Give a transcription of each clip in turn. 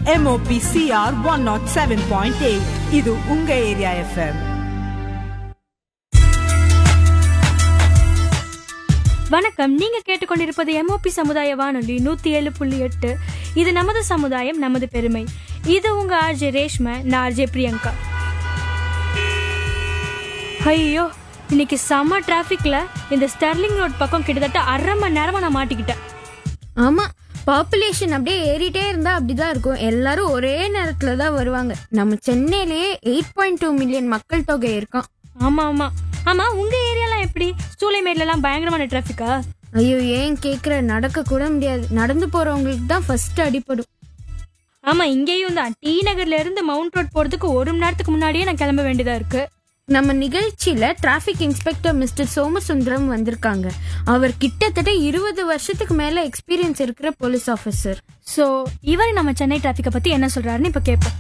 MOP CR one naught seven point eight இது உங்க area FM வணக்கம் நீங்க கேட்டுக்கொண்டிருப்பது எம்ஓபி சமுதாய வானொலி நூத்தி ஏழு புள்ளி எட்டு இது நமது சமுதாயம் நமது பெருமை இது உங்க ஆர்ஜே ரேஷ்ம நான் ஆர்ஜே பிரியங்கா ஐயோ இன்னைக்கு செம்ம டிராஃபிக்ல இந்த ஸ்டெர்லிங் ரோட் பக்கம் கிட்டத்தட்ட அரை மணி நேரமா நான் மாட்டிக்கிட்டேன் ஆமா பாப்புலேஷன் அப்படியே ஏறிட்டே இருந்தா அப்படிதான் இருக்கும் எல்லாரும் ஒரே நேரத்துல தான் வருவாங்க நம்ம சென்னையிலேயே எயிட் பாயிண்ட் டூ மில்லியன் மக்கள் தொகை இருக்கான் ஆமா ஆமா ஆமா உங்க ஏரியாலாம் எப்படி சூளைமேட்ல எல்லாம் பயங்கரமான டிராஃபிக்கா ஐயோ ஏன் கேக்குற நடக்க கூட முடியாது நடந்து போறவங்களுக்கு தான் ஃபர்ஸ்ட் அடிபடும் ஆமா இங்கேயும் தான் டி நகர்ல இருந்து மவுண்ட் ரோட் போறதுக்கு ஒரு மணி நேரத்துக்கு முன்னாடியே நான் கிளம்ப வேண்டியதா இருக்கு நம்ம நிகழ்ச்சியில டிராபிக் இன்ஸ்பெக்டர் மிஸ்டர் சோமசுந்தரம் வந்திருக்காங்க அவர் கிட்டத்தட்ட இருபது வருஷத்துக்கு மேல எக்ஸ்பீரியன்ஸ் இருக்கிற போலீஸ் ஆபீசர் சோ இவர் நம்ம சென்னை டிராஃபிக்கை பத்தி என்ன சொல்றாருன்னு இப்ப கேட்போம்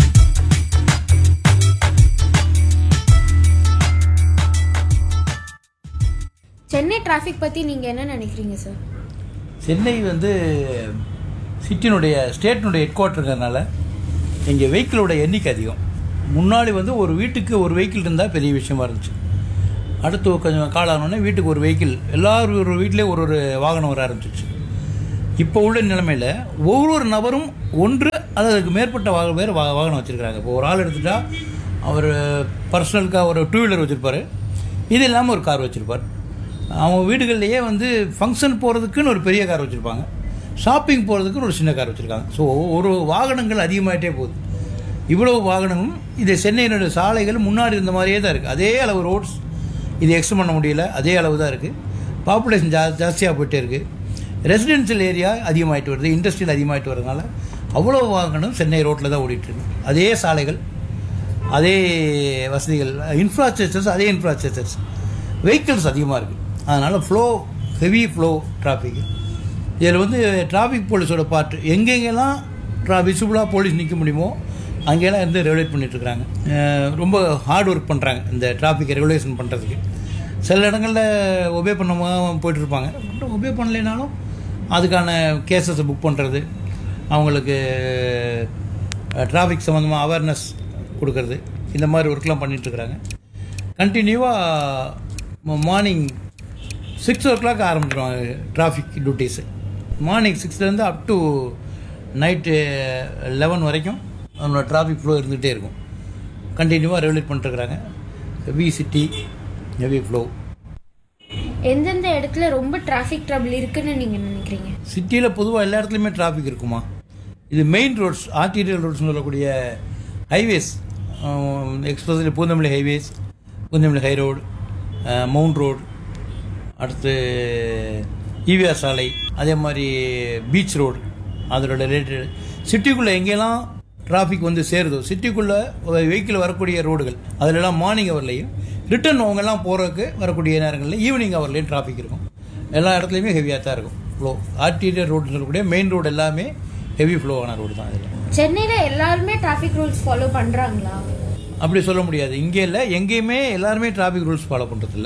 சென்னை டிராபிக் பத்தி நீங்க என்ன நினைக்கிறீங்க சார் சென்னை வந்து சிட்டினுடைய ஸ்டேட்டினுடைய ஹெட் குவார்ட்டருங்கிறதுனால இங்கே வெஹிக்கிளோட எண்ணிக்கை அதிகம் முன்னாடி வந்து ஒரு வீட்டுக்கு ஒரு வெஹிக்கிள் இருந்தால் பெரிய விஷயமா இருந்துச்சு அடுத்து கொஞ்சம் காலானோடனே வீட்டுக்கு ஒரு வெஹிக்கிள் எல்லாரும் ஒரு வீட்டிலே ஒரு ஒரு வாகனம் வர ஆரம்பிச்சிச்சு இப்போ உள்ள நிலைமையில் ஒவ்வொரு நபரும் ஒன்று அதற்கு மேற்பட்ட வாக பேர் வா வாகனம் வச்சுருக்காங்க இப்போ ஒரு ஆள் எடுத்துட்டா அவர் பர்சனலுக்காக ஒரு டூ வீலர் வச்சுருப்பாரு இது இல்லாமல் ஒரு கார் வச்சுருப்பார் அவங்க வீடுகள்லேயே வந்து ஃபங்க்ஷன் போகிறதுக்குன்னு ஒரு பெரிய கார் வச்சுருப்பாங்க ஷாப்பிங் போகிறதுக்குன்னு ஒரு சின்ன கார் வச்சுருக்காங்க ஸோ ஒரு வாகனங்கள் அதிகமாகிட்டே போகுது இவ்வளவு வாகனமும் இது சென்னையினுடைய சாலைகள் முன்னாடி இருந்த மாதிரியே தான் இருக்குது அதே அளவு ரோட்ஸ் இது எக்ஸ்ட் பண்ண முடியல அதே அளவு தான் இருக்குது பாப்புலேஷன் ஜா ஜாஸ்தியாக போயிட்டே இருக்குது ரெசிடென்ஷியல் ஏரியா அதிகமாகிட்டு வருது இண்டஸ்ட்ரியல் அதிகமாகிட்டு வரதுனால அவ்வளோ வாகனம் சென்னை ரோட்டில் தான் ஓடிட்டு இருக்கு அதே சாலைகள் அதே வசதிகள் இன்ஃப்ராஸ்ட்ரக்சர்ஸ் அதே இன்ஃப்ராஸ்ட்ரக்சர்ஸ் வெஹிக்கிள்ஸ் அதிகமாக இருக்குது அதனால் ஃப்ளோ ஹெவி ஃப்ளோ டிராஃபிக் இதில் வந்து டிராஃபிக் போலீஸோட பார்ட் எங்கெங்கெல்லாம் ட்ரா விசிபிளாக போலீஸ் நிற்க முடியுமோ அங்கெல்லாம் இருந்து ரெகுலேட் பண்ணிட்டுருக்குறாங்க ரொம்ப ஹார்ட் ஒர்க் பண்ணுறாங்க இந்த டிராஃபிக் ரெகுலேஷன் பண்ணுறதுக்கு சில இடங்களில் ஒபே பண்ணாமல் போயிட்டுருப்பாங்க ஒபே பண்ணலைனாலும் அதுக்கான கேசஸை புக் பண்ணுறது அவங்களுக்கு டிராஃபிக் சம்மந்தமாக அவேர்னஸ் கொடுக்கறது இந்த மாதிரி ஒர்க்லாம் பண்ணிகிட்ருக்குறாங்க கண்டினியூவாக மார்னிங் சிக்ஸ் ஓ கிளாக் ஆரம்பிச்சிடுவாங்க டிராஃபிக் டியூட்டிஸு மார்னிங் சிக்ஸ்லேருந்து அப் டு நைட்டு லெவன் வரைக்கும் நம்மளோட டிராஃபிக் ஃப்ளோ இருந்துகிட்டே இருக்கும் கண்டினியூவாக ரெகுலேட் பண்ணிட்டுருக்குறாங்க ஹெவி சிட்டி ஹெவி ஃப்ளோ எந்தெந்த இடத்துல ரொம்ப டிராஃபிக் ட்ரபிள் இருக்குன்னு நீங்க நினைக்கிறீங்க சிட்டியில் பொதுவாக எல்லா இடத்துலையுமே டிராஃபிக் இருக்குமா இது மெயின் ரோட்ஸ் ஆர்டிரியல் ரோட்ஸ்னு சொல்லக்கூடிய highways especially Poonamallee highways Poonamallee high road Mount road அடுத்து ஈவிஆர் சாலை அதே மாதிரி பீச் ரோடு அதோட ரிலேட்டட் சிட்டிக்குள்ளே எங்கெல்லாம் டிராஃபிக் வந்து சேருதோ சிட்டிக்குள்ளே வெஹிக்கிள் வரக்கூடிய ரோடுகள் அதிலெல்லாம் மார்னிங் ஹவர்லையும் ரிட்டர்ன் அவங்கெல்லாம் போகிறதுக்கு வரக்கூடிய நேரங்களில் ஈவினிங் ஹவர்லேயும் டிராஃபிக் இருக்கும் எல்லா இடத்துலையுமே ஹெவியாக தான் இருக்கும் ஃப்ளோ ஆர்டீரியர் ரோடுன்னு சொல்லக்கூடிய மெயின் ரோடு எல்லாமே ஹெவி ஃப்ளோ ஆன ரோடு தான் இதில் சென்னையில எல்லாருமே டிராஃபிக் ரூல்ஸ் ஃபாலோ பண்றாங்களா அப்படி சொல்ல முடியாது இங்கே இல்லை எங்கேயுமே எல்லாருமே டிராஃபிக் ரூல்ஸ் ஃபாலோ பண்ணுறதில்ல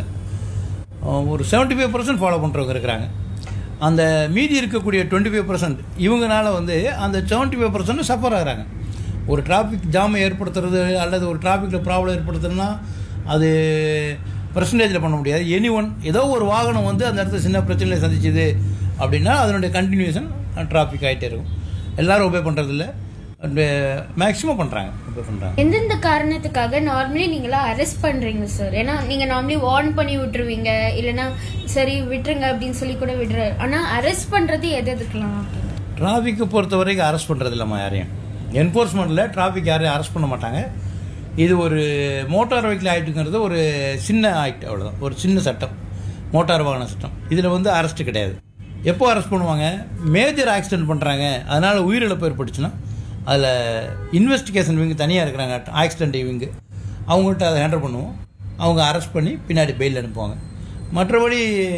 ஒரு செவன்ட்டி ஃபைவ் பர்சன்ட் ஃபாலோ பண்ணுறவங்க இருக்கிறாங்க அந்த மீதி இருக்கக்கூடிய டுவெண்ட்டி ஃபைவ் பர்சன்ட் இவங்கனால வந்து அந்த செவன்ட்டி ஃபைவ் பர்சன்ட் சஃபர் ஆகுறாங்க ஒரு டிராஃபிக் ஜாமை ஏற்படுத்துறது அல்லது ஒரு டிராஃபிக்கில் ப்ராப்ளம் ஏற்படுத்துறதுனா அது பர்சன்டேஜில் பண்ண முடியாது எனி ஒன் ஏதோ ஒரு வாகனம் வந்து அந்த இடத்துல சின்ன பிரச்சனையை சந்திச்சுது அப்படின்னா அதனுடைய கண்டினியூஷன் டிராஃபிக் ஆகிட்டே இருக்கும் எல்லாரும் ஒபே பண்ணுறதில்ல மேக்ஸிமம் பண்ணுறாங்க ஒபே பண்ணுறாங்க எந்தெந்த காரணத்துக்காக நார்மலி நீங்களா அரெஸ்ட் பண்றீங்க சார் ஏன்னா நீங்க நார்மலி வார்ன் பண்ணி விட்டுருவீங்க இல்லைன்னா சரி விட்டுருங்க அப்படின்னு சொல்லி கூட விடுற ஆனா அரெஸ்ட் பண்றது எது எதுக்கலாம் டிராஃபிக்கை பொறுத்த வரைக்கும் அரெஸ்ட் பண்ணுறது இல்லைம்மா யாரையும் என்ஃபோர்ஸ்மெண்ட்டில் டிராஃபிக் யாரையும் அரெஸ்ட் பண்ண மாட்டாங்க இது ஒரு மோட்டார் வெஹிக்கிள் ஆக்ட்டுங்கிறது ஒரு சின்ன ஆக்ட் அவ்வளோதான் ஒரு சின்ன சட்டம் மோட்டார் வாகன சட்டம் இதில் வந்து அரெஸ்ட் கிடையாது எப்போ அரெஸ்ட் பண்ணுவாங்க மேஜர் ஆக்சிடென்ட் பண்ணுறாங்க அதனால் உயிரிழப்பு ஏற்பட்டுச்சுன்னா அதில் இன்வெஸ்டிகேஷன் விங்கு தனியாக இருக்கிறாங்க ஆக்சிடென்ட் விங்கு அவங்கள்ட்ட அதை ஹேண்டில் பண்ணுவோம் அவங்க அரெஸ்ட் பண்ணி பின்னாடி பெயில் அனுப்புவாங்க மற்றபடி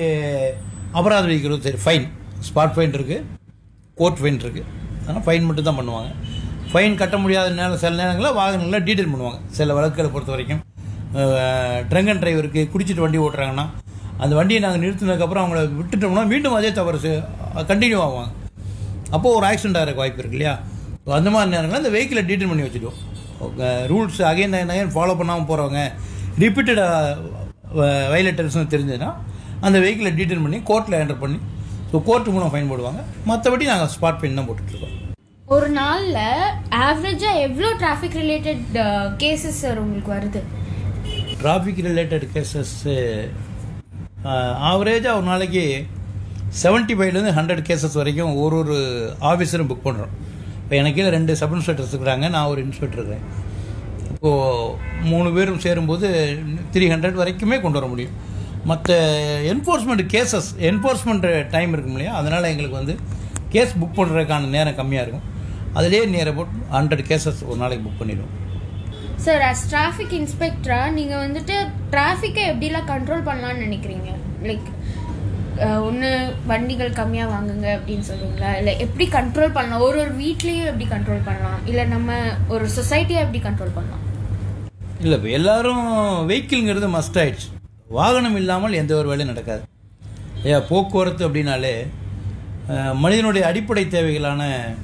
அபராதம் விதிக்கிறது சரி ஃபைன் ஸ்பாட் ஃபைன் இருக்குது கோர்ட் ஃபைன் இருக்குது ஆனால் ஃபைன் மட்டும் தான் பண்ணுவாங்க ஃபைன் கட்ட முடியாத நேரம் சில நேரங்களில் வாகனங்களை டீட்டெயில் பண்ணுவாங்க சில வழக்குகளை பொறுத்த வரைக்கும் ட்ரங்க் அண்ட் டிரைவருக்கு குடிச்சிட்டு வண்டி ஓட்டுறாங்கன்னா அந்த வண்டியை நாங்கள் நிறுத்தினதுக்கப்புறம் அவங்கள விட்டுட்டோம்னா மீண்டும் அதே தவறு கண்டினியூ ஆவாங்க அப்போது ஒரு ஆக்சிடென்ட் ஆகிறக்கு வாய்ப்பு இருக்கு இல்லையா அந்த மாதிரி நேரங்களில் அந்த வெஹிக்கிளை டீட்டெயில் பண்ணி வச்சுடுவோம் ரூல்ஸ் அகைன் அகைன் ஃபாலோ பண்ணாமல் போகிறவங்க ரிப்பீட்டடாக வயலேட்டர்ஸ்னு தெரிஞ்சதுன்னா அந்த வெஹிக்கிளை டீட்டெயில் பண்ணி கோர்ட்டில் என்டர் பண்ணி ஸோ கோர்ட்டு மூலம் ஃபைன் போடுவாங்க மற்றபடி நாங்கள் ஸ்பாட் ஃபைன் தான் போட்டுட்ருக்கோம் ஒரு நாள்ல ஆவரேஜா எவ்வளோ டிராஃபிக் ரிலேட்டட் கேசஸ் சார் உங்களுக்கு வருது டிராஃபிக் ரிலேட்டட் கேசஸ் ஆவரேஜாக ஒரு நாளைக்கு செவன்ட்டி ஃபைவ்லேருந்து ஹண்ட்ரட் கேசஸ் வரைக்கும் ஒரு ஒரு ஆஃபீஸரும் புக் பண்ணுறோம் இப்போ எனக்கு கீழே ரெண்டு சப் இன்ஸ்பெக்டர்ஸ் இருக்கிறாங்க நான் ஒரு இன்ஸ்பெக்டர் இருக்கேன் இப்போது மூணு பேரும் சேரும்போது த்ரீ ஹண்ட்ரட் வரைக்குமே கொண்டு வர முடியும் மற்ற என்ஃபோர்ஸ்மெண்ட் கேசஸ் என்ஃபோர்ஸ்மெண்ட் டைம் இருக்கும் இல்லையா அதனால் எங்களுக்கு வந்து கேஸ் புக் பண்ணுறதுக்கான நேரம் கம்மியாக இருக்கும் அதிலே நியர் அபவுட் ஹண்ட்ரட் கேசஸ் ஒரு நாளைக்கு புக் பண்ணிடுவோம் சார் அஸ் டிராஃபிக் இன்ஸ்பெக்டரா நீங்க வந்துட்டு டிராஃபிக்கை எப்படிலாம் கண்ட்ரோல் பண்ணலாம்னு நினைக்கிறீங்க லைக் ஒன்று வண்டிகள் கம்மியாக வாங்குங்க அப்படின்னு சொல்லுவீங்களா இல்லை எப்படி கண்ட்ரோல் பண்ணலாம் ஒரு ஒரு வீட்லேயும் எப்படி கண்ட்ரோல் பண்ணலாம் இல்லை நம்ம ஒரு சொசைட்டியை எப்படி கண்ட்ரோல் பண்ணலாம் இல்லை இப்போ எல்லாரும் வெஹிக்கிள்ங்கிறது மஸ்ட் ஆயிடுச்சு வாகனம் இல்லாமல் எந்த ஒரு வேலையும் நடக்காது ஐயா போக்குவரத்து அப்படின்னாலே அஹ், மனிதனுடைய அடிப்படை தேவைகளான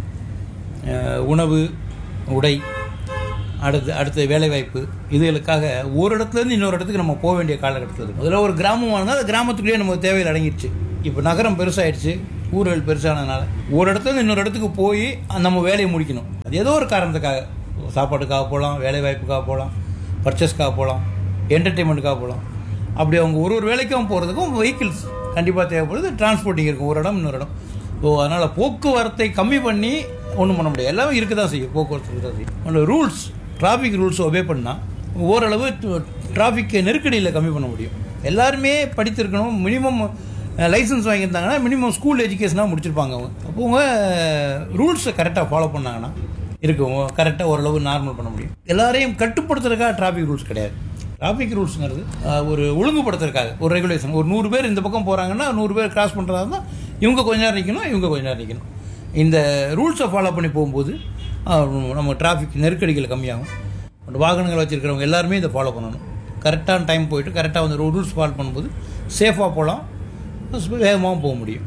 அஹ், உணவு உடை அடுத்து அடுத்து வேலைவாய்ப்பு இதுகளுக்காக ஒரு இடத்துலேருந்து இன்னொரு இடத்துக்கு நம்ம போக வேண்டிய காலகட்டத்தில் இருக்கும் அதில் ஒரு கிராமமாக இருந்தால் அந்த கிராமத்துக்குள்ளேயே நம்ம தேவைகள் அடங்கிடுச்சு இப்போ நகரம் பெருசாயிடுச்சு ஊர்கள் பெருசானதுனால ஒரு இடத்துலேருந்து இன்னொரு இடத்துக்கு போய் நம்ம வேலையை முடிக்கணும் அது ஏதோ ஒரு காரணத்துக்காக சாப்பாட்டுக்காக போகலாம் வேலைவாய்ப்புக்காக போகலாம் பர்ச்சேஸ்க்காக போகலாம் என்டர்டெயின்மெண்ட்டுக்காக போகலாம் அப்படி அவங்க ஒரு ஒரு வேலைக்கும் போகிறதுக்கும் வெஹிக்கிள்ஸ் கண்டிப்பாக தேவைப்படுது டிரான்ஸ்போர்ட்டிங் இருக்கும் ஒரு இடம் இன்னொரு இடம் ஸோ அதனால் போக்குவரத்தை கம்மி பண்ணி ஒன்றும் பண்ண முடியாது எல்லாமே இருக்க தான் செய்யும் போக்குவரத்து இருக்க தான் செய்யும் அந்த ரூல்ஸ் டிராஃபிக் ரூல்ஸ் ஒபே பண்ணால் ஓரளவு டிராஃபிக் நெருக்கடியில் கம்மி பண்ண முடியும் எல்லாருமே படித்திருக்கணும் மினிமம் லைசன்ஸ் வாங்கியிருந்தாங்கன்னா மினிமம் ஸ்கூல் எஜுகேஷனாக முடிச்சிருப்பாங்க அவங்க அப்போ அவங்க ரூல்ஸை கரெக்டாக ஃபாலோ பண்ணாங்கன்னா இருக்கும் கரெக்டாக ஓரளவு நார்மல் பண்ண முடியும் எல்லாரையும் கட்டுப்படுத்துறதுக்காக டிராஃபிக் ரூல்ஸ் கிடையாது டிராஃபிக் ரூல்ஸுங்கிறது அஹ், ஒரு ஒழுங்குபடுத்துறதுக்காக ஒரு ரெகுலேஷன் ஒரு நூறு பேர் இந்த பக்கம் போகிறாங்கன்னா நூறு பேர் கிராஸ் பண்ணுறதா இருந்தால் இவங்க கொஞ்ச நேரம் நிற்கணும் இவங்க கொஞ்ச நேரம் நிற்கணும் இந்த ரூல்ஸை ஃபாலோ பண்ணி போகும்போது அஹ், நம்ம டிராஃபிக் நெருக்கடிகள் கம்மியாகும் அந்த வாகனங்கள் வச்சுருக்கிறவங்க எல்லாருமே இதை ஃபாலோ பண்ணணும் கரெக்டான டைம் போயிட்டு கரெக்டாக வந்து ரூல்ஸ் ஃபாலோ பண்ணும்போது சேஃபாக போகலாம் வேகமாகவும் போக முடியும்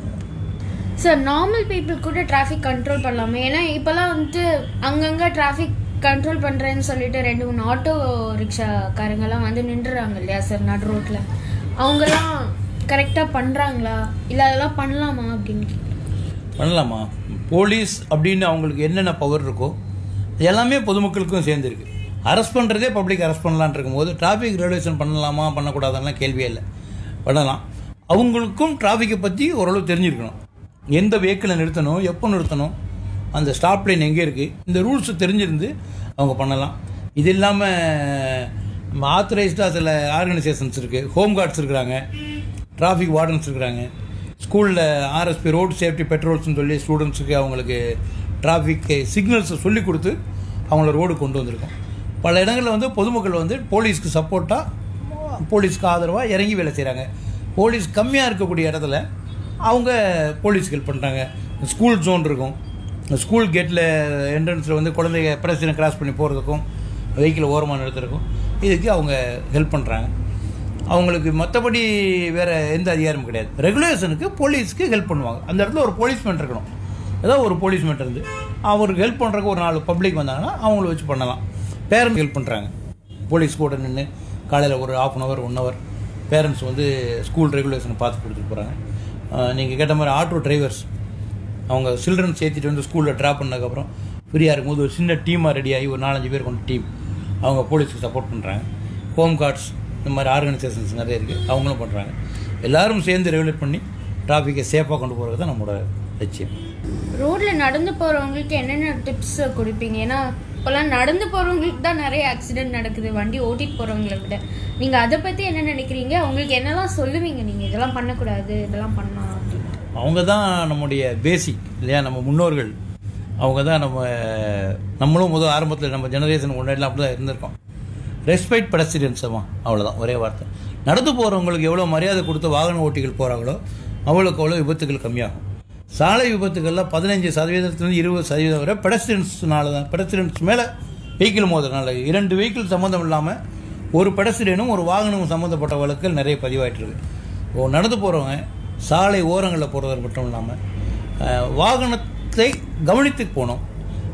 சார் நார்மல் பீப்புள் கூட டிராஃபிக் கண்ட்ரோல் பண்ணலாமே ஏன்னா இப்போல்லாம் வந்துட்டு அங்கங்கே டிராஃபிக் கண்ட்ரோல் பண்ணுறேன்னு சொல்லிட்டு ரெண்டு மூணு ஆட்டோ ரிக்ஷாக்காரங்கெல்லாம் வந்து நின்றுறாங்க இல்லையா சார் நடு ரோட்டில் அவங்கெல்லாம் கரெக்டாக பண்ணுறாங்களா இல்லை அதெல்லாம் பண்ணலாமா அப்படின்னு கேக்குறேன். பண்ணலாமா போலீஸ் அப்படின்னு அவங்களுக்கு என்னென்ன பவர் இருக்கோ அது எல்லாமே பொதுமக்களுக்கும் சேர்ந்துருக்கு அரெஸ்ட் பண்ணுறதே பப்ளிக் அரெஸ்ட் பண்ணலான்னு இருக்கும்போது டிராஃபிக் ரெகுலேஷன் பண்ணலாமா பண்ணக்கூடாதுலாம் கேள்வியே இல்லை பண்ணலாம் அவங்களுக்கும் டிராஃபிக்கை பற்றி ஓரளவு தெரிஞ்சிருக்கணும் எந்த வெஹிக்கிளை நிறுத்தணும் எப்போ நிறுத்தணும் அந்த ஸ்டாப் லைன் எங்கே இருக்குது இந்த ரூல்ஸ் தெரிஞ்சிருந்து அவங்க பண்ணலாம் இது இல்லாமல் நம்ம ஆத்தரைஸ்டாக சில ஆர்கனைசேஷன்ஸ் இருக்குது ஹோம் கார்ட்ஸ் இருக்கிறாங்க டிராஃபிக் வார்டன்ஸ் இருக்கிறாங்க ஸ்கூலில் ஆர்எஸ்பி ரோடு சேஃப்டி பெட்ரோல்ஸ்னு சொல்லி ஸ்டூடெண்ட்ஸுக்கு அவங்களுக்கு டிராஃபிக் சிக்னல்ஸை சொல்லி கொடுத்து அவங்கள ரோடு கொண்டு வந்திருக்கோம் பல இடங்களில் வந்து பொதுமக்கள் வந்து போலீஸ்க்கு சப்போர்ட்டாக போலீஸ்க்கு ஆதரவாக இறங்கி வேலை செய்கிறாங்க போலீஸ் கம்மியாக இருக்கக்கூடிய இடத்துல அவங்க போலீஸ்க்கு ஹெல்ப் பண்ணுறாங்க ஸ்கூல் ஜோன் இருக்கும் ஸ்கூல் கேட்டில் என்ட்ரன்ஸில் வந்து குழந்தைங்க பிரச்சனை கிராஸ் பண்ணி போகிறதுக்கும் வெஹிக்கிள் ஓரமாக நிறுத்துறதுக்கும் இதுக்கு அவங்க ஹெல்ப் பண்ணுறாங்க அவங்களுக்கு மற்றபடி வேற எந்த அதிகாரமும் கிடையாது ரெகுலேஷனுக்கு போலீஸ்க்கு ஹெல்ப் பண்ணுவாங்க அந்த இடத்துல ஒரு போலீஸ்மேன் இருக்கணும் ஏதோ ஒரு போலீஸ்மேன் இருந்து அவருக்கு ஹெல்ப் பண்ணுறதுக்கு ஒரு நாலு பப்ளிக் வந்தாங்கன்னா அவங்கள வச்சு பண்ணலாம் பேரண்ட்ஸ் ஹெல்ப் பண்ணுறாங்க போலீஸ் கூட நின்று காலையில் ஒரு half an hour one hour parents வந்து ஸ்கூல் ரெகுலேஷனை பார்த்து கொடுத்துட்டு போகிறாங்க நீங்கள் கேட்ட மாதிரி ஆட்டோ டிரைவர்ஸ் அவங்க சில்ட்ரன் சேர்த்துட்டு வந்து ஸ்கூலில் ட்ராப் பண்ணதுக்கப்புறம் ஃப்ரீயாக இருக்கும்போது ஒரு சின்ன டீமாக ரெடி ஆகி ஒரு நாலஞ்சு பேர் கொண்ட டீம் அவங்க போலீஸ்க்கு சப்போர்ட் பண்ணுறாங்க ஹோம் கார்ட்ஸ் இந்த மாதிரி ஆர்கனைசேஷன்ஸ் நிறைய இருக்குது அவங்களும் பண்ணுறாங்க எல்லாரும் சேர்ந்து ரெகுலேட் பண்ணி டிராஃபிக்கை சேஃபாக கொண்டு போகிறது தான் நம்மளோட லட்சியம் ரோட்ல நடந்து போறவங்களுக்கு என்னென்ன டிப்ஸ் கொடுப்பீங்க ஏன்னா இப்போல்லாம் நடந்து போறவங்களுக்கு தான் நிறைய ஆக்சிடென்ட் நடக்குது வண்டி ஓட்டிட்டு போறவங்களை விட நீங்க அதை பத்தி என்ன நினைக்கிறீங்க உங்களுக்கு என்னெல்லாம் சொல்லுவீங்க நீங்க இதெல்லாம் பண்ணக்கூடாது இதெல்லாம் பண்ணலாம் அப்படின்னு அவங்க தான் நம்முடைய பேசிக் இல்லையா நம்ம முன்னோர்கள் அவங்க தான் நம்ம நம்மளும் முதல் ஆரம்பத்தில் நம்ம ஜெனரேஷன் முன்னாடிலாம் அப்படி தான் இருந்திருக்கோம் ரெஸ்பெக்ட் பெடஸ்டிரியன்ஸமா அவ்வளோதான் ஒரே வார்த்தை நடந்து போகிறவங்களுக்கு எவ்வளோ மரியாதை கொடுத்து வாகன ஓட்டிகள் போகிறாங்களோ அவ்வளோக்கு அவ்வளோ விபத்துகள் கம்மியாகும் சாலை விபத்துகளில் பதினஞ்சு சதவீதத்துலேருந்து இருபது சதவீதம் வரை பெடஸ்டிரியன்ஸ்னால தான் பெடஸ்டிரியன்ஸ் மேலே வெஹிக்கிள் மோதுறதுனால இரண்டு வெஹிக்கிள் சம்மந்தம் இல்லாமல் ஒரு பெடஸ்டிரியனும் ஒரு வாகனமும் சம்மந்தப்பட்ட வழக்குகள் நிறைய பதிவாயிட்டு இருக்கு ஓ நடந்து போகிறவங்க சாலை ஓரங்களில் போகிறது மட்டும் இல்லாமல் அஹ், வாகனத்தை கவனித்து போகணும்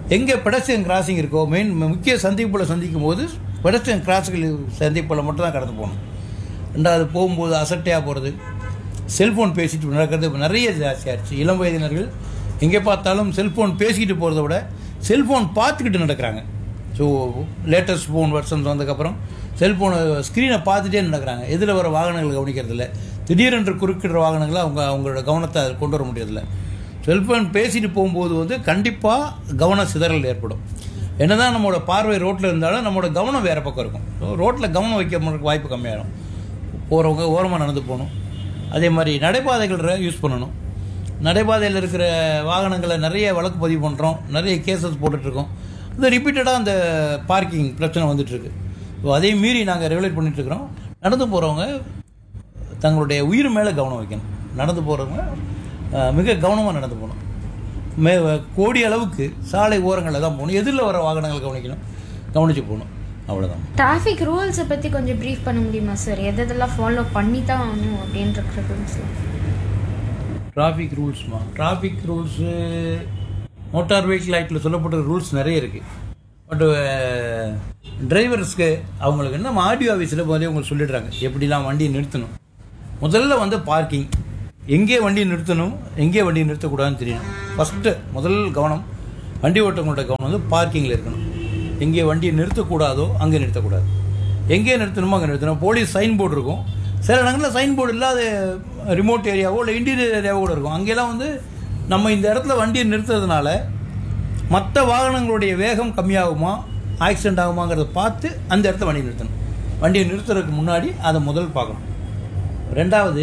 எங்கே பெடஸ்ட்ரியன் கிராசிங் இருக்கோ மெயின் முக்கிய சந்திப்புல சந்திக்கும் போது பெடஸ்ட்ரியன் கிராஸுகள் சந்திப்புல மட்டும் தான் கடந்து போகணும் ரெண்டாவது போகும்போது அசட்டையாக போகிறது செல்ஃபோன் பேசிட்டு நடக்கிறது இப்ப நிறைய ஜாஸ்தியாகிடுச்சு இளம் வயதினர்கள் எங்கே பார்த்தாலும் செல்ஃபோன் பேசிக்கிட்டு போகிறத விட செல்ஃபோன் பார்த்துக்கிட்டு நடக்கிறாங்க ஸோ லேட்டஸ்ட் ஃபோன் வருஷன் வந்ததுக்கப்புறம் செல்ஃபோனை ஸ்க்ரீனை பார்த்துட்டே நடக்கிறாங்க எதில் வர வாகனங்கள் கவனிக்கிறதில்ல திடீரென்று குறுக்கிடுற வாகனங்களை அவங்க அவங்களோட கவனத்தை அதில் கொண்டு வர முடியறதில்ல செல்ஃபோன் பேசிட்டு போகும்போது வந்து கண்டிப்பாக கவன சிதறல் ஏற்படும் என்னதான் நம்மளோட பார்வை ரோட்டில் இருந்தாலும் நம்மளோட கவனம் வேறு பக்கம் இருக்கும் ஸோ ரோட்டில் கவனம் வைக்க வாய்ப்பு கம்மியாயிடும் போகிறவங்க ஓரமாக நடந்து போகணும் அதே மாதிரி நடைபாதைகள் யூஸ் பண்ணணும் நடைபாதையில் இருக்கிற வாகனங்களை நிறைய வழக்கு பதிவு பண்ணுறோம் நிறைய கேசஸ் போட்டுட்ருக்கோம் இது ரிப்பீட்டடாக அந்த பார்க்கிங் பிரச்சனை வந்துட்டுருக்கு ஸோ அதையும் மீறி நாங்கள் ரெகுலேட் பண்ணிகிட்ருக்குறோம் நடந்து போகிறவங்க தங்களுடைய உயிர் மேலே கவனம் வைக்கணும் நடந்து போகிறவங்க அஹ், மிக கவனமாக நடந்து போகணும் மே கோடி அளவுக்கு சாலை ஓரங்களில் தான் போகணும் எதிரில் வர வாகனங்கள் கவனிக்கணும் கவனித்து போகணும் அவ்வளோதான் டிராஃபிக் ரூல்ஸை பற்றி கொஞ்சம் ப்ரீஃப் பண்ண முடியுமா சார் எது எதெல்லாம் ஃபாலோ பண்ணி தான் ஆகணும் அப்படின்ற ரூல்ஸ்லாம் டிராஃபிக் ரூல்ஸ்மா டிராஃபிக் ரூல்ஸு மோட்டார் வெஹிக்கிள் ஆக்டில் சொல்லப்பட்ட ரூல்ஸ் நிறைய இருக்குது பட் டிரைவர்ஸ்க்கு அவங்களுக்கு என்ன ஆடியோ ஆஃபீஸில் போதே உங்களுக்கு சொல்லிடுறாங்க எப்படிலாம் வண்டியை நிறுத்தணும் முதல்ல வந்து பார்க்கிங் எங்கே வண்டி நிறுத்தணும் எங்கே வண்டி நிறுத்தக்கூடாதுன்னு தெரியணும் ஃபஸ்ட்டு முதல் கவனம் வண்டி ஓட்டவங்களோட கவனம் வந்து பார்க்கிங்கில் இருக்கணும் எங்கே வண்டியை நிறுத்தக்கூடாதோ அங்கே நிறுத்தக்கூடாது எங்கே நிறுத்தணுமோ அங்கே நிறுத்தணும் போலீஸ் சைன் போர்டு இருக்கும் சில இடங்களில் சைன் போர்டு இல்லாத ரிமோட் ஏரியாவோ இல்லை இன்டீரியர் ஏரியாவோ கூட இருக்கும் அங்கெல்லாம் வந்து நம்ம இந்த இடத்துல வண்டியை நிறுத்துறதுனால மற்ற வாகனங்களுடைய வேகம் கம்மியாகுமா ஆக்சிடென்ட் ஆகுமாங்கிறத பார்த்து அந்த இடத்துல வண்டி நிறுத்தணும் வண்டியை நிறுத்துறதுக்கு முன்னாடி அதை முதல் பார்க்கணும் ரெண்டாவது